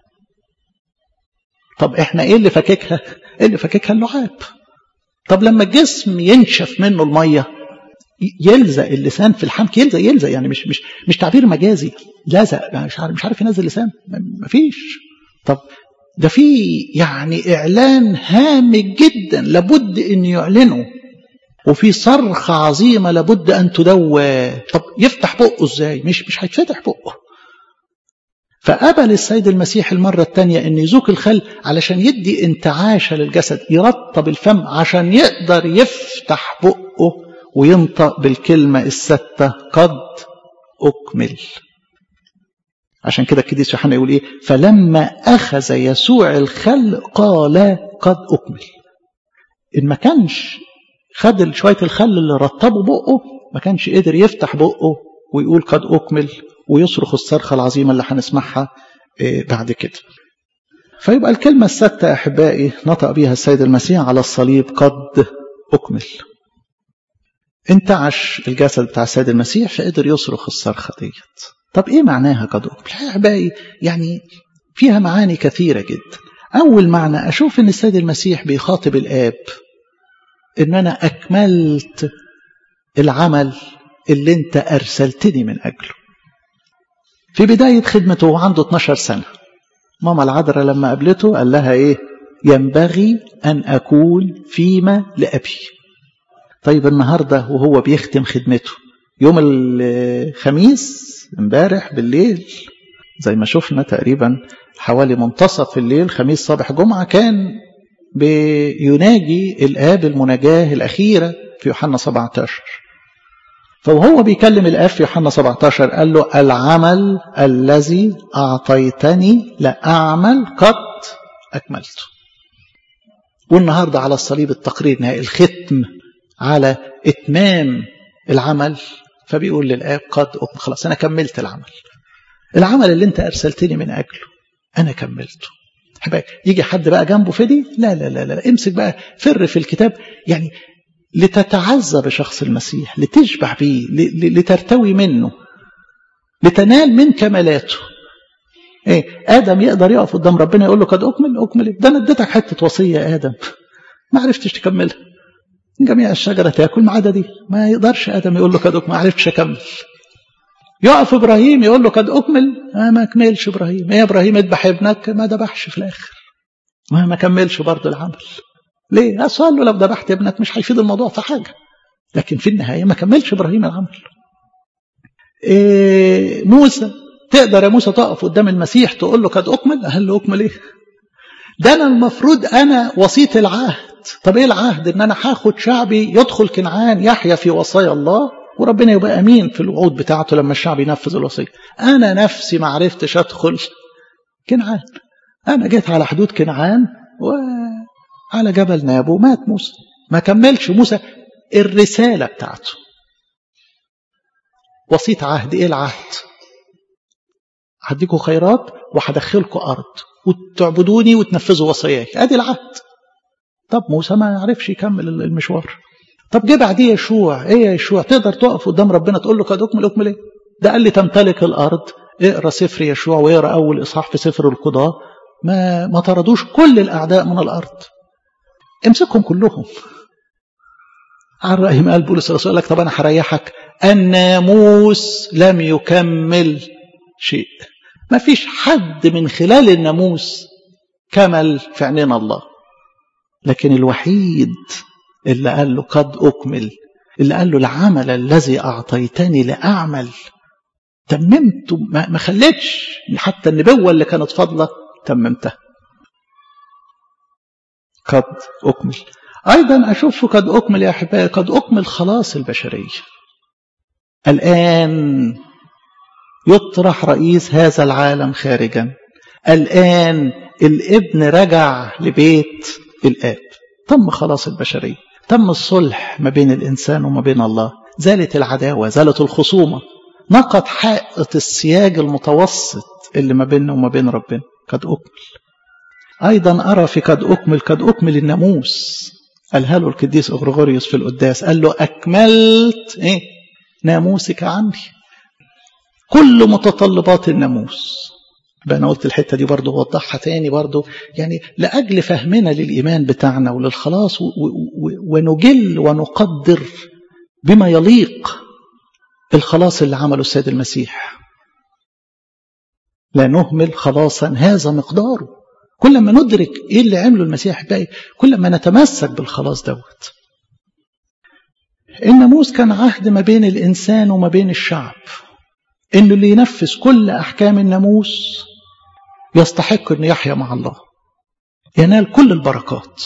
طب احنا ايه اللي فاككها ايه اللي فاككها اللعاب طب لما الجسم ينشف منه الميه يلزق اللسان في الحنك يلزق يلزق يعني مش مش مش تعبير مجازي لزق يعني مش عارف مش عارف ينزل لسان مفيش طب ده في يعني اعلان هام جدا لابد ان يعلنه وفي صرخة عظيمة لابد أن تدوى طب يفتح بقه ازاي مش مش هيتفتح بقه فقبل السيد المسيح المرة الثانية أن يذوق الخل علشان يدي انتعاشة للجسد يرطب الفم عشان يقدر يفتح بقه وينطق بالكلمة الستة قد أكمل عشان كده القديس يوحنا يقول إيه فلما أخذ يسوع الخل قال قد أكمل إن ما كانش خد شوية الخل اللي رطبوا بقه ما كانش قدر يفتح بقه ويقول قد أكمل ويصرخ الصرخة العظيمة اللي هنسمعها بعد كده فيبقى الكلمة الستة أحبائي نطق بها السيد المسيح على الصليب قد أكمل انتعش الجسد بتاع السيد المسيح فقدر يصرخ الصرخة ديت طب ايه معناها قد أكمل يا أحبائي يعني فيها معاني كثيرة جدا أول معنى أشوف أن السيد المسيح بيخاطب الآب أن أنا أكملت العمل اللي أنت أرسلتني من أجله في بداية خدمته وعنده 12 سنة ماما العذراء لما قابلته قال لها إيه ينبغي أن أكون فيما لأبي طيب النهاردة وهو بيختم خدمته يوم الخميس امبارح بالليل زي ما شفنا تقريبا حوالي منتصف الليل خميس صباح جمعة كان بيناجي الآب المناجاة الأخيرة في يوحنا 17 فوهو بيكلم الآب في يوحنا 17 قال له العمل الذي أعطيتني لأعمل قد أكملته والنهاردة على الصليب التقرير نهائي الختم على إتمام العمل فبيقول للآب قد أكمل خلاص أنا كملت العمل العمل اللي أنت أرسلتني من أجله أنا كملته حبايب يجي حد بقى جنبه فدي لا لا لا لا امسك بقى فر في الكتاب يعني لتتعزى بشخص المسيح لتشبع بيه لترتوي منه لتنال من كمالاته ايه ادم يقدر يقف قدام ربنا يقول له قد اكمل اكمل ده انا اديتك حته وصيه يا ادم ما عرفتش تكملها جميع الشجره تاكل ما عدا دي ما يقدرش ادم يقول له قد اكمل ما عرفتش اكمل يقف ابراهيم يقول له قد اكمل آه ما كملش ابراهيم ايه يا ابراهيم اذبح ابنك ما ذبحش في الاخر ما ما كملش برضه العمل ليه؟ أصل له لو ذبحت ابنك مش هيفيد الموضوع في حاجة لكن في النهاية ما كملش إبراهيم العمل إيه موسى تقدر يا موسى تقف قدام المسيح تقول له قد أكمل قال له أكمل إيه ده أنا المفروض أنا وسيط العهد طب إيه العهد إن أنا هاخد شعبي يدخل كنعان يحيى في وصايا الله وربنا يبقى أمين في الوعود بتاعته لما الشعب ينفذ الوصية أنا نفسي ما عرفتش أدخل كنعان أنا جيت على حدود كنعان و على جبل نابو مات موسى ما كملش موسى الرسالة بتاعته وسيط عهد ايه العهد هديكوا خيرات وهدخلكوا ارض وتعبدوني وتنفذوا وصاياي ادي العهد طب موسى ما يعرفش يكمل المشوار طب جه بعديه يشوع ايه يا يشوع تقدر تقف قدام ربنا تقول له قد اكمل اكمل ايه ده قال لي تمتلك الارض اقرا سفر يشوع واقرا اول اصحاح في سفر القضاه ما ما طردوش كل الاعداء من الارض امسكهم كلهم عن رأي ما قال بولس الرسول لك طب أنا هريحك الناموس لم يكمل شيء ما فيش حد من خلال الناموس كمل في عيننا الله لكن الوحيد اللي قال له قد أكمل اللي قال له العمل الذي أعطيتني لأعمل تممته ما خليتش حتى النبوة اللي كانت فاضلة تممتها قد أكمل أيضا أشوف قد أكمل يا أحبائي قد أكمل خلاص البشرية الآن يطرح رئيس هذا العالم خارجا الآن الابن رجع لبيت الآب تم خلاص البشرية تم الصلح ما بين الإنسان وما بين الله زالت العداوة زالت الخصومة نقض حائط السياج المتوسط اللي ما بيننا وما بين ربنا قد أكمل أيضا أرى في قد أكمل قد أكمل الناموس قالها له القديس أغريغوريوس في القداس قال له أكملت إيه ناموسك عندي كل متطلبات الناموس بقى أنا قلت الحتة دي برضه وضحها تاني برضه يعني لأجل فهمنا للإيمان بتاعنا وللخلاص ونجل ونقدر بما يليق الخلاص اللي عمله السيد المسيح لا نهمل خلاصا هذا مقداره كل ما ندرك ايه اللي عمله المسيح باقي كل ما نتمسك بالخلاص دوت الناموس كان عهد ما بين الانسان وما بين الشعب انه اللي ينفذ كل احكام الناموس يستحق انه يحيا مع الله ينال كل البركات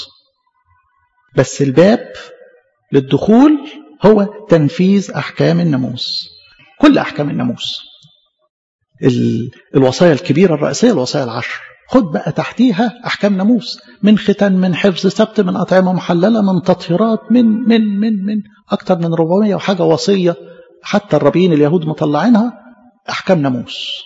بس الباب للدخول هو تنفيذ احكام الناموس كل احكام الناموس الوصايا الكبيره الرئيسيه الوصايا العشر خد بقى تحتيها احكام ناموس من ختان من حفظ سبت من اطعمه محلله من تطهيرات من من من من اكتر من 400 وحاجه وصيه حتى الرابين اليهود مطلعينها احكام ناموس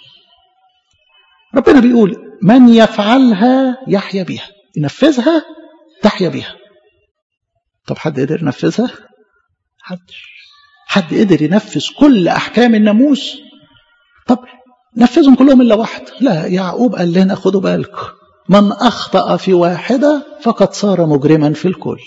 ربنا بيقول من يفعلها يحيا بها ينفذها تحيا بها طب حد قدر ينفذها حد حد قدر ينفذ كل احكام الناموس طب نفذهم كلهم الا واحد لا يعقوب قال لنا خدوا بالكم من اخطا في واحده فقد صار مجرما في الكل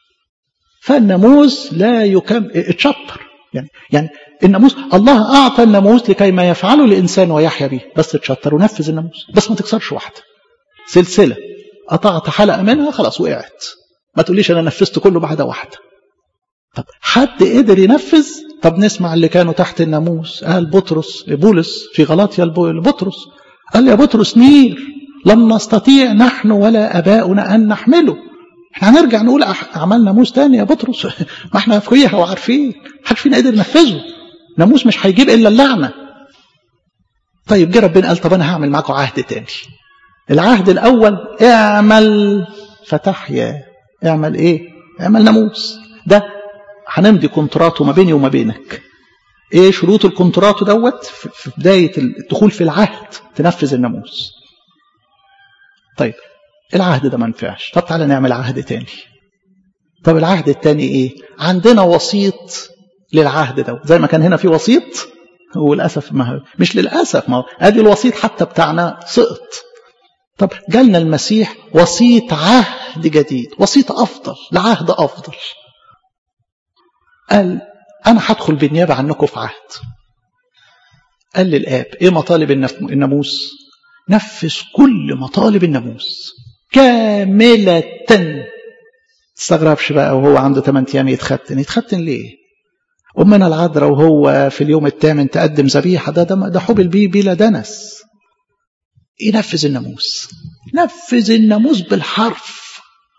فالناموس لا يكمل اتشطر يعني يعني الناموس الله اعطى الناموس لكي ما يفعله الانسان ويحيا به بس اتشطر ونفذ الناموس بس ما تكسرش واحده سلسله قطعت حلقه منها خلاص وقعت ما تقوليش انا نفذت كله بعد واحده طب حد قدر ينفذ طب نسمع اللي كانوا تحت الناموس قال بطرس بولس في غلاطيا لبطرس قال يا بطرس نير لم نستطيع نحن ولا اباؤنا ان نحمله احنا هنرجع نقول عمل ناموس تاني يا بطرس ما احنا فوقيها وعارفين محدش فينا قدر ينفذه ناموس مش هيجيب الا اللعنه طيب جه ربنا قال طب انا هعمل معاكم عهد تاني العهد الاول اعمل فتحيا اعمل ايه اعمل ناموس ده هنمضي كونتراتو ما بيني وما بينك ايه شروط الكونتراتو دوت في بدايه الدخول في العهد تنفذ الناموس طيب العهد ده ما نفعش طب تعالى نعمل عهد تاني طب العهد التاني ايه عندنا وسيط للعهد ده زي ما كان هنا في وسيط وللاسف ما مش للاسف ما ادي الوسيط حتى بتاعنا سقط طب جالنا المسيح وسيط عهد جديد وسيط افضل لعهد افضل قال انا هدخل بالنيابه عنكم في عهد قال للاب ايه مطالب الناموس نفذ كل مطالب الناموس كاملة تستغربش بقى وهو عنده 8 ايام يتختن يتختن ليه أمنا العذراء وهو في اليوم الثامن تقدم ذبيحة ده ده, ده حبل بيه بلا دنس ينفذ الناموس نفذ الناموس بالحرف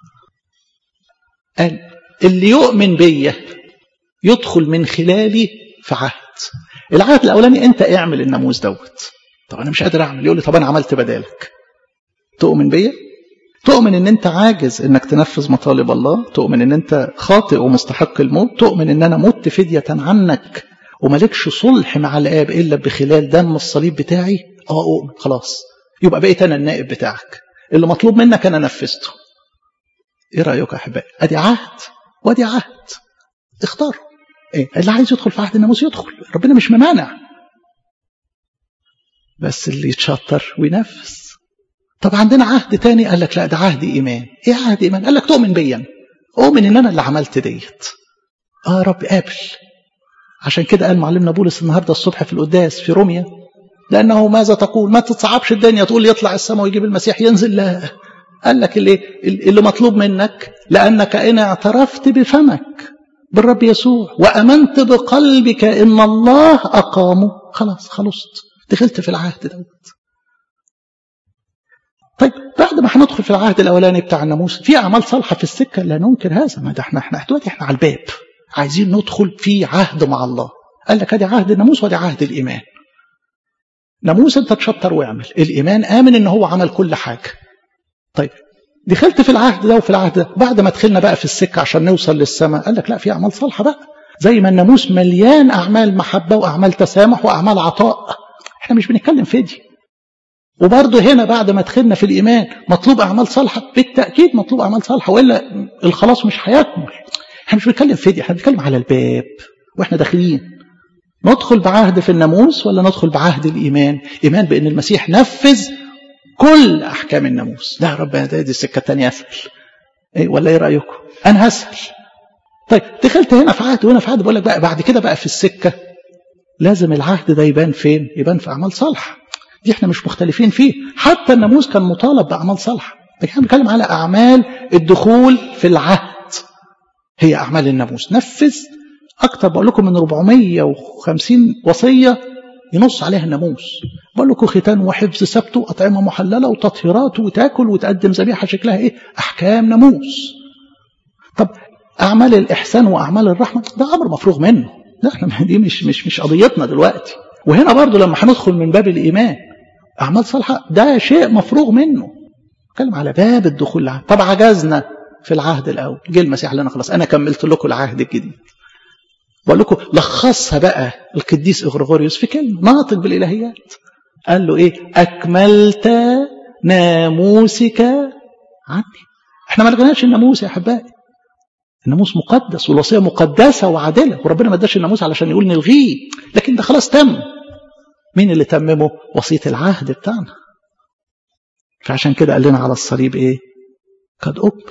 قال اللي يؤمن بيا يدخل من خلالي في عهد العهد الاولاني انت اعمل الناموس دوت طب انا مش قادر اعمل يقول لي طب انا عملت بدالك تؤمن بيا تؤمن ان انت عاجز انك تنفذ مطالب الله تؤمن ان انت خاطئ ومستحق الموت تؤمن ان انا مت فدية عنك وملكش صلح مع الاب الا بخلال دم الصليب بتاعي اه اؤمن خلاص يبقى بقيت انا النائب بتاعك اللي مطلوب منك انا نفذته ايه رايك يا احبائي ادي عهد وادي عهد اختار ايه اللي عايز يدخل في عهد الناموس يدخل ربنا مش ممانع بس اللي يتشطر وينفذ طب عندنا عهد تاني قال لك لا ده عهد ايمان ايه عهد ايمان قال لك تؤمن بيا اؤمن ان انا اللي عملت ديت اه رب قابل عشان كده قال معلمنا بولس النهارده الصبح في القداس في روميا لانه ماذا تقول ما تتصعبش الدنيا تقول يطلع السماء ويجيب المسيح ينزل لا قال لك اللي, اللي مطلوب منك لانك ان اعترفت بفمك بالرب يسوع وامنت بقلبك ان الله اقامه خلاص خلصت دخلت في العهد دوت طيب بعد ما هندخل في العهد الاولاني بتاع الناموس في اعمال صالحه في السكه لا ننكر هذا ما ده احنا احنا دلوقتي احنا على الباب عايزين ندخل في عهد مع الله قال لك ادي عهد الناموس وادي عهد الايمان ناموس انت تشطر واعمل الايمان امن ان هو عمل كل حاجه طيب دخلت في العهد ده وفي العهد ده بعد ما دخلنا بقى في السكة عشان نوصل للسماء قال لك لا في أعمال صالحة بقى زي ما الناموس مليان أعمال محبة وأعمال تسامح وأعمال عطاء احنا مش بنتكلم في دي وبرضه هنا بعد ما دخلنا في الإيمان مطلوب أعمال صالحة بالتأكيد مطلوب أعمال صالحة وإلا الخلاص مش هيكمل احنا مش بنتكلم في دي احنا بنتكلم على الباب واحنا داخلين ندخل بعهد في الناموس ولا ندخل بعهد الإيمان إيمان بأن المسيح نفذ كل أحكام الناموس لا رب ده دي السكة الثانية أسهل إيه ولا إيه رأيكم أنا هسهل طيب دخلت هنا في عهد وهنا في عهد بقول لك بقى بعد كده بقى في السكة لازم العهد ده يبان فين يبان في أعمال صالحة دي احنا مش مختلفين فيه حتى الناموس كان مطالب بأعمال صالحة لكن احنا بنتكلم على أعمال الدخول في العهد هي أعمال الناموس نفذ أكتر بقول لكم من 450 وصية ينص عليها الناموس بقول لكم ختان وحفظ سبت وأطعمة محللة وتطهيرات وتاكل وتقدم ذبيحة شكلها إيه أحكام ناموس طب أعمال الإحسان وأعمال الرحمة ده أمر مفروغ منه لا احنا دي مش مش مش قضيتنا دلوقتي وهنا برضو لما هندخل من باب الإيمان أعمال صالحة ده شيء مفروغ منه نتكلم على باب الدخول العهد طب عجزنا في العهد الأول جه المسيح لنا خلاص أنا كملت لكم العهد الجديد بقول لكم لخصها بقى القديس إغريغوريوس في كلمة ناطق بالإلهيات قال له إيه أكملت ناموسك عني احنا ما لقيناش الناموس يا أحبائي الناموس مقدس والوصية مقدسة وعادلة وربنا ما اداش الناموس علشان يقول نلغيه لكن ده خلاص تم مين اللي تممه وصية العهد بتاعنا فعشان كده قال لنا على الصليب ايه قد أكمل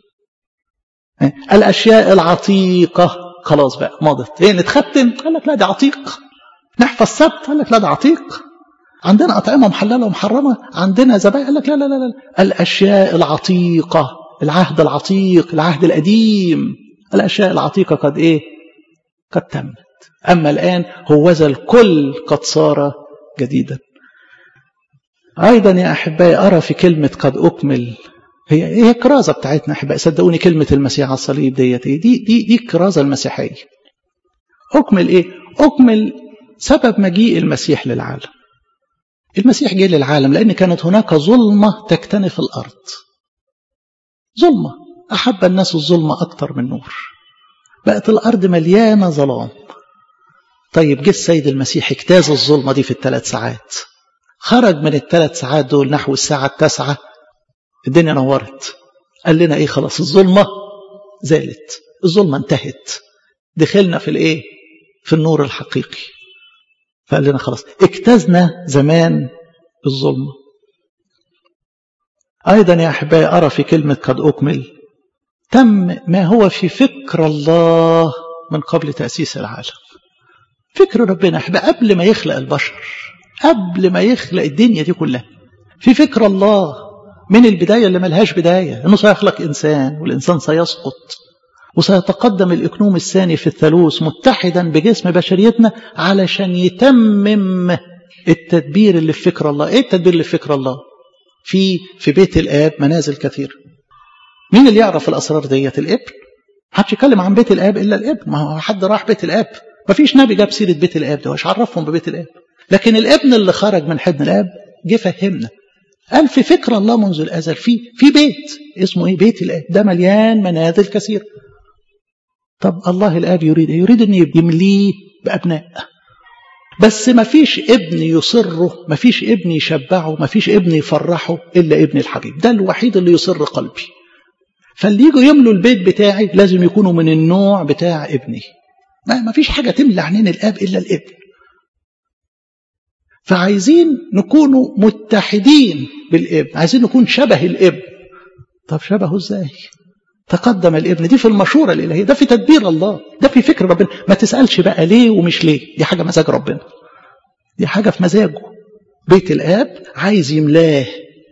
الأشياء العتيقة خلاص بقى مضت ايه نتختم قال لك لا دي عتيق نحفظ سبت قال لك لا ده عتيق عندنا أطعمة محللة ومحرمة عندنا ذبائح قال لك لا لا لا لا الأشياء العتيقة العهد العتيق العهد القديم الأشياء العتيقة قد إيه قد تمت أما الآن هوذا الكل قد صار جديدا أيضا يا أحبائي أرى في كلمة قد أكمل هي هي الكرازة بتاعتنا أحبائي صدقوني كلمة المسيح على الصليب ديت دي دي دي الكرازة المسيحية أكمل إيه؟ أكمل سبب مجيء المسيح للعالم المسيح جه للعالم لأن كانت هناك ظلمة تكتنف الأرض ظلمة أحب الناس الظلمة أكتر من نور بقت الأرض مليانة ظلام طيب جه السيد المسيح اجتاز الظلمة دي في الثلاث ساعات خرج من الثلاث ساعات دول نحو الساعة التاسعة الدنيا نورت قال لنا ايه خلاص الظلمة زالت الظلمة انتهت دخلنا في الايه في النور الحقيقي فقال لنا خلاص اجتزنا زمان الظلمه أيضا يا أحبائي أرى في كلمة قد أكمل تم ما هو في فكر الله من قبل تأسيس العالم فكر ربنا أحبائي قبل ما يخلق البشر قبل ما يخلق الدنيا دي كلها في فكر الله من البداية اللي ملهاش بداية أنه سيخلق إنسان والإنسان سيسقط وسيتقدم الإكنوم الثاني في الثالوث متحدا بجسم بشريتنا علشان يتمم التدبير اللي في فكر الله إيه التدبير اللي في فكر الله في في بيت الآب منازل كثيرة مين اللي يعرف الأسرار ديت الابن محدش يتكلم عن بيت الآب إلا الابن ما هو حد راح بيت الآب ما فيش نبي جاب سيرة بيت الآب ده وش عرفهم ببيت الآب لكن الابن اللي خرج من حضن الآب جه فهمنا قال في فكر الله منذ الأزل في في بيت اسمه إيه بيت الآب ده مليان منازل كثيرة طب الله الآب يريد إيه؟ يريد أن يمليه بأبناء بس ما فيش ابن يصره ما فيش ابن يشبعه ما فيش ابن يفرحه إلا ابن الحبيب ده الوحيد اللي يصر قلبي فاللي يجوا يملوا البيت بتاعي لازم يكونوا من النوع بتاع ابني ما ما فيش حاجة تملى عينين الآب إلا الابن فعايزين نكونوا متحدين بالابن عايزين نكون شبه الابن طب شبهه ازاي تقدم الابن دي في المشورة الإلهية ده في تدبير الله ده في فكر ربنا ما تسألش بقى ليه ومش ليه دي حاجة مزاج ربنا دي حاجة في مزاجه بيت الآب عايز يملاه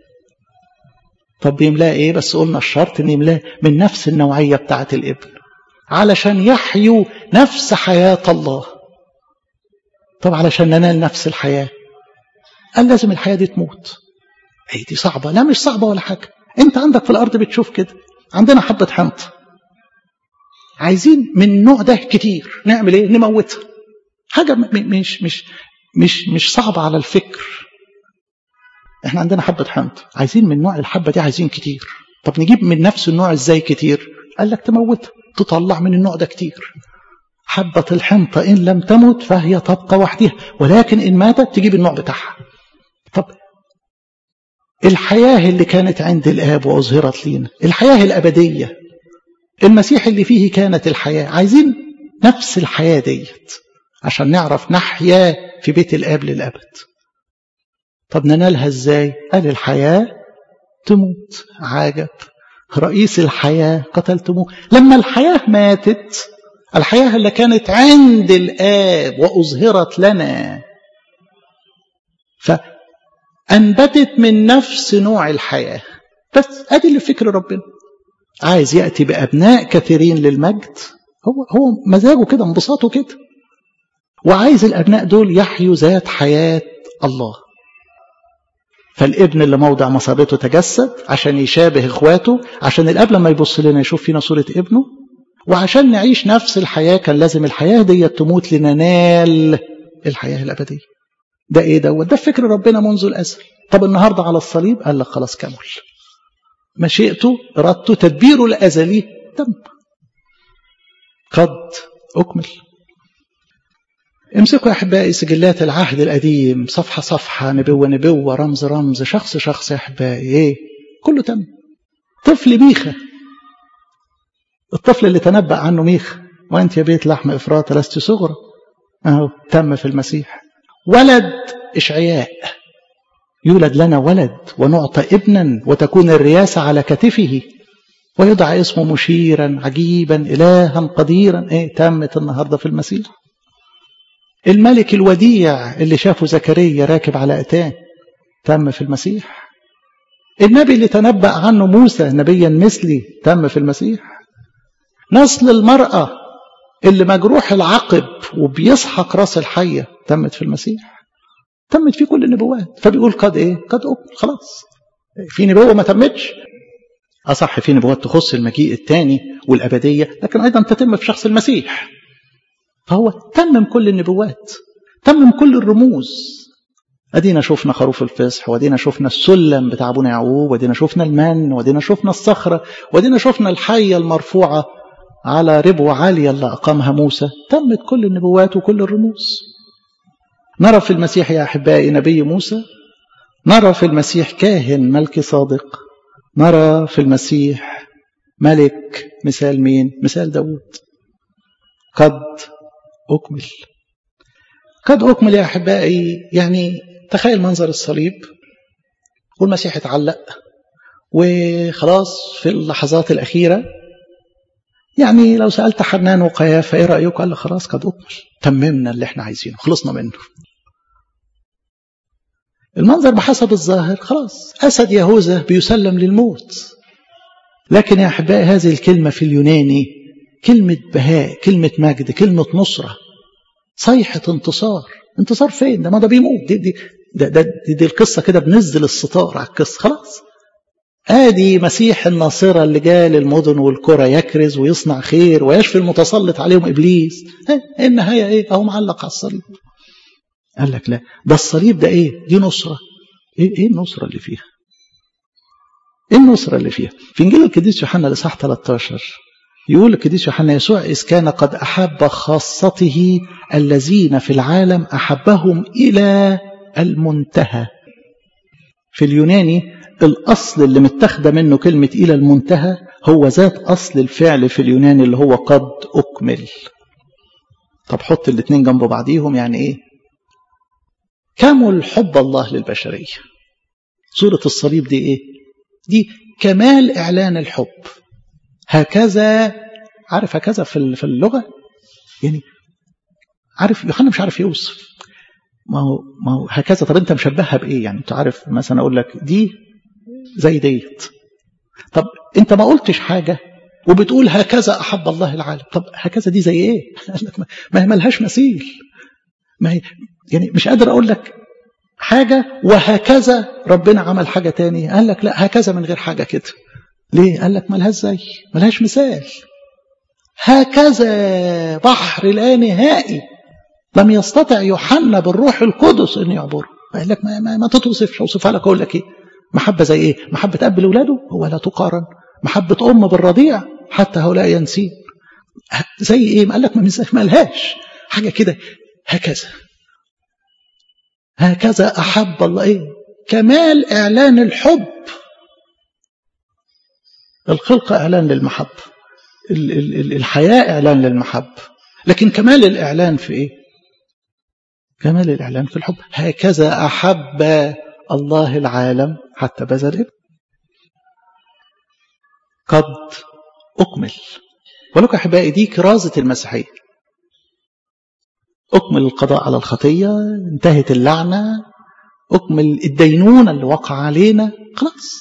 طب يملاه ايه بس قلنا الشرط ان يملاه من نفس النوعية بتاعة الابن علشان يحيوا نفس حياة الله طب علشان ننال نفس الحياة قال لازم الحياة دي تموت ايه دي صعبة لا مش صعبة ولا حاجة انت عندك في الارض بتشوف كده عندنا حبة حنطة عايزين من النوع ده كتير نعمل ايه نموتها حاجة مش مش مش مش صعبة على الفكر احنا عندنا حبة حنطة عايزين من نوع الحبة دي عايزين كتير طب نجيب من نفس النوع ازاي كتير قال لك تموتها تطلع من النوع ده كتير حبة الحنطة إن لم تمت فهي تبقى وحدها ولكن إن ماتت تجيب النوع بتاعها طب الحياة اللي كانت عند الآب وأظهرت لينا الحياة الأبدية المسيح اللي فيه كانت الحياة عايزين نفس الحياة ديت عشان نعرف نحيا في بيت الآب للأبد طب ننالها ازاي قال الحياة تموت عجب رئيس الحياة قتلتموه لما الحياة ماتت الحياة اللي كانت عند الآب وأظهرت لنا فأنبتت من نفس نوع الحياة بس أدي اللي فكر ربنا عايز يأتي بأبناء كثيرين للمجد هو هو مزاجه كده انبساطه كده وعايز الأبناء دول يحيوا ذات حياة الله فالابن اللي موضع مصابته تجسد عشان يشابه اخواته عشان الاب لما يبص لنا يشوف فينا صورة ابنه وعشان نعيش نفس الحياة كان لازم الحياة دي تموت لننال الحياة الأبدية ده ايه دوت ده فكر ربنا منذ الأزل طب النهاردة على الصليب قال لك خلاص كمل مشيئته إرادته تدبيره الأزلي تم قد أكمل امسكوا يا أحبائي سجلات العهد القديم صفحة صفحة نبوة نبوة رمز رمز شخص شخص يا أحبائي إيه كله تم طفل ميخا الطفل اللي تنبأ عنه ميخا وأنت يا بيت لحم إفراط لست صغرى أهو تم في المسيح ولد إشعياء يولد لنا ولد ونعطى ابنا وتكون الرياسة على كتفه ويدعى اسمه مشيرا عجيبا إلها قديرا إيه تمت النهاردة في المسيح الملك الوديع اللي شافه زكريا راكب على أتاه تم في المسيح النبي اللي تنبأ عنه موسى نبيا مثلي تم في المسيح نسل المرأة اللي مجروح العقب وبيسحق راس الحية تمت في المسيح تمت فيه كل النبوات فبيقول قد ايه قد أكمل خلاص في نبوة ما تمتش أصح في نبوات تخص المجيء الثاني والأبدية لكن أيضا تتم في شخص المسيح فهو تمم كل النبوات تمم كل الرموز ادينا شفنا خروف الفصح وادينا شفنا السلم بتاع ابونا يعقوب وادينا شفنا المن وادينا شفنا الصخره وادينا شفنا الحيه المرفوعه على ربوه عاليه اللي اقامها موسى تمت كل النبوات وكل الرموز نرى في المسيح يا احبائي نبي موسى نرى في المسيح كاهن ملك صادق نرى في المسيح ملك مثال مين مثال داود قد أكمل قد أكمل يا أحبائي يعني تخيل منظر الصليب والمسيح اتعلق وخلاص في اللحظات الأخيرة يعني لو سألت حنان وقيافة إيه رأيك قال خلاص قد أكمل تممنا اللي احنا عايزينه خلصنا منه المنظر بحسب الظاهر خلاص أسد يهوذا بيسلم للموت لكن يا أحبائي هذه الكلمة في اليوناني كلمة بهاء كلمة مجد كلمة نصرة صيحة انتصار انتصار فين ده ما ده بيموت دي دي ده ده دي, دي القصة كده بنزل الستار على القصة خلاص ادي مسيح الناصرة اللي جاء للمدن والقرى يكرز ويصنع خير ويشفي المتسلط عليهم ابليس النهاية ايه اهو معلق على الصليب قال لك لا ده الصليب ده ايه دي نصرة ايه ايه النصرة اللي فيها ايه النصرة اللي فيها في انجيل القديس يوحنا الاصحاح 13 يقول القديس يوحنا يسوع إذ كان قد أحب خاصته الذين في العالم أحبهم إلى المنتهى في اليوناني الأصل اللي متخذة منه كلمة إلى المنتهى هو ذات أصل الفعل في اليوناني اللي هو قد أكمل طب حط الاثنين جنب بعضيهم يعني إيه كمل حب الله للبشرية صورة الصليب دي إيه دي كمال إعلان الحب هكذا عارف هكذا في في اللغه يعني عارف يوحنا مش عارف يوصف ما هو ما هو هكذا طب انت مشبهها بايه يعني انت عارف مثلا اقول لك دي زي ديت طب انت ما قلتش حاجه وبتقول هكذا احب الله العالم طب هكذا دي زي ايه ما هي ملهاش مثيل ما هي يعني مش قادر اقول لك حاجه وهكذا ربنا عمل حاجه تاني قال لك لا هكذا من غير حاجه كده ليه؟ قال لك ملهاش زي ملهاش مثال هكذا بحر لا نهائي لم يستطع يوحنا بالروح القدس ان يعبره قال لك ما, ما, ما تتوصفش اوصفها لك اقول لك ايه محبة زي ايه محبة اب لاولاده هو لا تقارن محبة ام بالرضيع حتى هؤلاء ينسين زي ايه قال لك ما ملهاش حاجة كده هكذا هكذا أحب الله إيه كمال إعلان الحب الخلقة إعلان للمحبة الحياة إعلان للمحبة لكن كمال الإعلان في إيه كمال الإعلان في الحب هكذا أحب الله العالم حتى بذل ابن قد أكمل ولك أحبائي دي كرازة المسيحية أكمل القضاء على الخطية انتهت اللعنة أكمل الدينونة اللي وقع علينا خلاص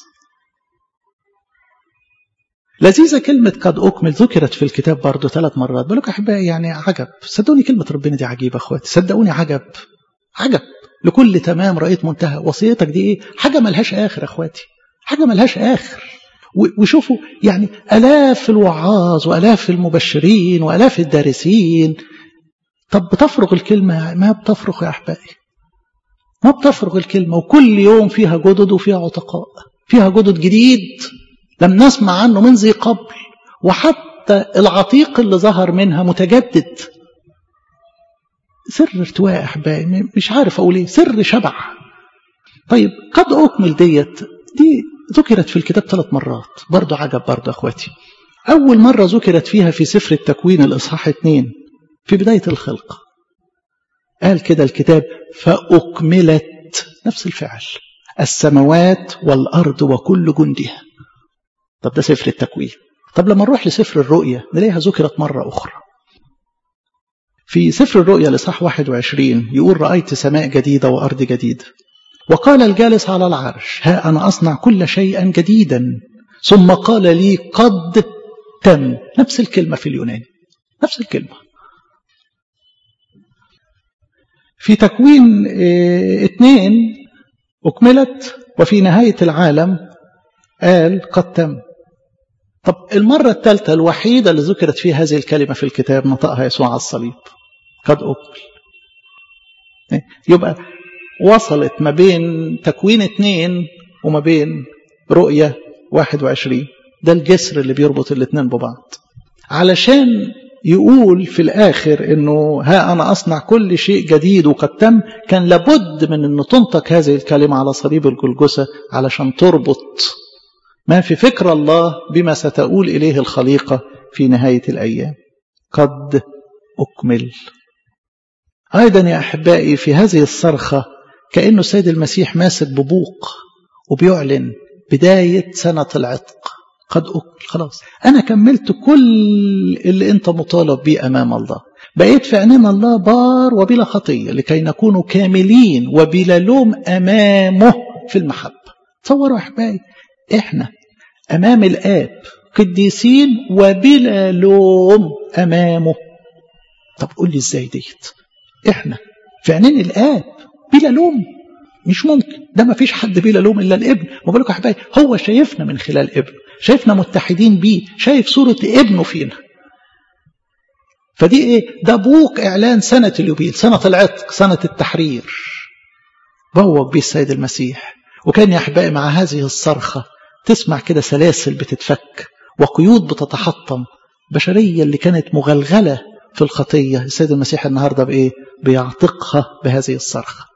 لذيذة كلمة قد أكمل ذكرت في الكتاب برضه ثلاث مرات بقول لك أحبائي يعني عجب صدقوني كلمة ربنا دي عجيبة أخواتي صدقوني عجب عجب لكل تمام رأيت منتهى وصيتك دي إيه حاجة ملهاش آخر أخواتي حاجة ملهاش آخر وشوفوا يعني ألاف الوعاظ وألاف المبشرين وألاف الدارسين طب بتفرغ الكلمة ما بتفرغ يا أحبائي ما بتفرغ الكلمة وكل يوم فيها جدد وفيها عتقاء فيها جدد جديد لم نسمع عنه من ذي قبل وحتى العتيق اللي ظهر منها متجدد سر ارتواء أحبائي مش عارف أقول إيه سر شبع طيب قد أكمل ديت دي ذكرت في الكتاب ثلاث مرات برضو عجب برضو أخواتي أول مرة ذكرت فيها في سفر التكوين الإصحاح اتنين في بداية الخلق قال كده الكتاب فأكملت نفس الفعل السماوات والأرض وكل جندها طب ده سفر التكوين طب لما نروح لسفر الرؤيا نلاقيها ذكرت مرة أخرى في سفر الرؤيا لصح 21 يقول رأيت سماء جديدة وأرض جديدة وقال الجالس على العرش ها أنا أصنع كل شيئا جديدا ثم قال لي قد تم نفس الكلمة في اليوناني نفس الكلمة في تكوين اثنين أكملت وفي نهاية العالم قال قد تم طب المرة الثالثة الوحيدة اللي ذكرت فيها هذه الكلمة في الكتاب نطقها يسوع على الصليب قد أكمل يبقى وصلت ما بين تكوين اثنين وما بين رؤية 21 ده الجسر اللي بيربط الاثنين ببعض علشان يقول في الآخر أنه ها أنا أصنع كل شيء جديد وقد تم كان لابد من أن تنطق هذه الكلمة على صليب الجلجسة علشان تربط ما في فكر الله بما ستؤول إليه الخليقة في نهاية الأيام قد أكمل أيضا يا أحبائي في هذه الصرخة كأنه السيد المسيح ماسك ببوق وبيعلن بداية سنة العتق قد أكمل خلاص أنا كملت كل اللي أنت مطالب به أمام الله بقيت في عينين الله بار وبلا خطية لكي نكون كاملين وبلا لوم أمامه في المحبة تصوروا أحبائي إحنا أمام الآب قديسين وبلا لوم أمامه طب قول لي إزاي ديت إحنا في عينين الآب بلا لوم مش ممكن ده ما فيش حد بلا لوم إلا الابن ما بالك يا حبايبي هو شايفنا من خلال ابنه شايفنا متحدين بيه شايف صورة ابنه فينا فدي ايه ده بوق اعلان سنة اليوبيل سنة العتق سنة التحرير بوق بيه السيد المسيح وكان يا احبائي مع هذه الصرخة تسمع كده سلاسل بتتفك وقيود بتتحطم بشرية اللي كانت مغلغلة في الخطية السيد المسيح النهاردة بإيه بيعتقها بهذه الصرخة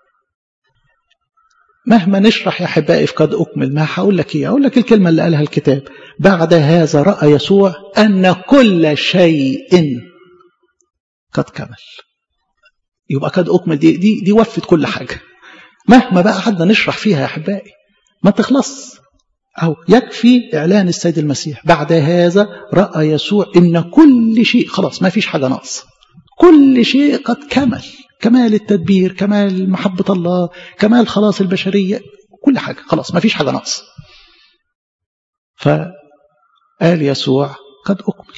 مهما نشرح يا أحبائي في قد أكمل ما هقول لك إيه أقول لك الكلمة اللي قالها الكتاب بعد هذا رأى يسوع أن كل شيء قد كمل يبقى قد أكمل دي, دي, دي وفت كل حاجة مهما بقى قعدنا نشرح فيها يا أحبائي ما تخلص أو يكفي إعلان السيد المسيح بعد هذا رأى يسوع إن كل شيء خلاص ما فيش حاجة ناقصة كل شيء قد كمل كمال التدبير كمال محبة الله كمال خلاص البشرية كل حاجة خلاص ما فيش حاجة ناقصة فقال يسوع قد أكمل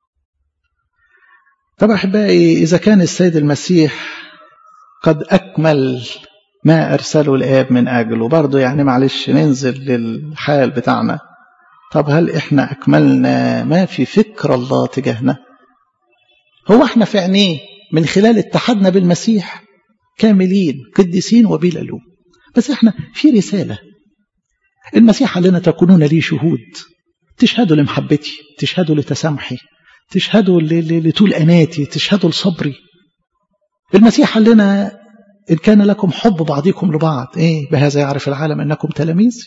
طبعا أحبائي إذا كان السيد المسيح قد أكمل ما أرسله الآب من أجله برضه يعني معلش ننزل للحال بتاعنا طب هل إحنا أكملنا ما في فكر الله تجاهنا هو إحنا في عينيه من خلال اتحادنا بالمسيح كاملين قديسين وبلا لوم بس إحنا في رسالة المسيح قال لنا تكونون لي شهود تشهدوا لمحبتي تشهدوا لتسامحي تشهدوا لطول أناتي تشهدوا لصبري المسيح قال لنا إن كان لكم حب بعضكم لبعض إيه بهذا يعرف العالم أنكم تلاميذي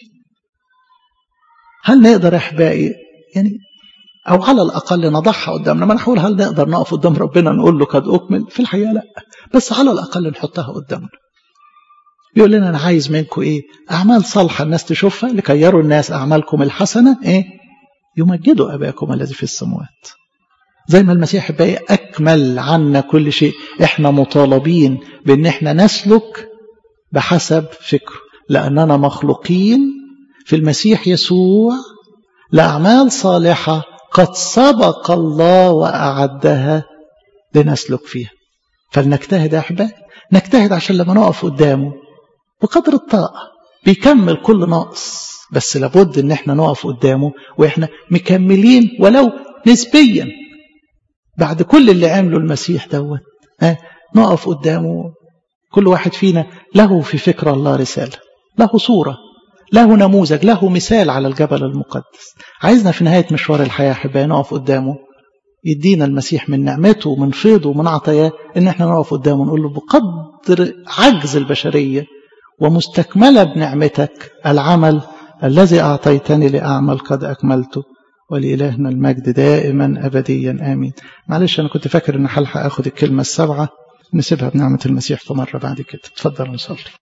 هل نقدر أحبائي يعني أو على الأقل نضعها قدامنا ما نحاول هل نقدر نقف قدام ربنا نقول له قد أكمل في الحقيقة لا بس على الأقل نحطها قدامنا بيقول لنا أنا عايز منكم إيه أعمال صالحة الناس تشوفها لكي يروا الناس أعمالكم الحسنة إيه يمجدوا أباكم الذي في السماوات زي ما المسيح بقى أكمل عنا كل شيء إحنا مطالبين بأن إحنا نسلك بحسب فكره لأننا مخلوقين في المسيح يسوع لأعمال صالحة قد سبق الله وأعدها لنسلك فيها فلنجتهد يا أحبائي نجتهد عشان لما نقف قدامه بقدر الطاقة بيكمل كل ناقص بس لابد ان احنا نقف قدامه واحنا مكملين ولو نسبيا بعد كل اللي عمله المسيح دوت ها نقف قدامه كل واحد فينا له في فكر الله رسالة له صورة له نموذج له مثال على الجبل المقدس عايزنا في نهاية مشوار الحياة أحبائي نقف قدامه يدينا المسيح من نعمته ومن فيضه ومن عطاياه ان احنا نقف قدامه ونقول له بقدر عجز البشرية ومستكملة بنعمتك العمل الذي أعطيتني لأعمل قد أكملته ولإلهنا المجد دائما أبديا آمين معلش أنا كنت فاكر أن هلحق أخذ الكلمة السبعة نسيبها بنعمة المسيح في مرة بعد كده تفضل نصلي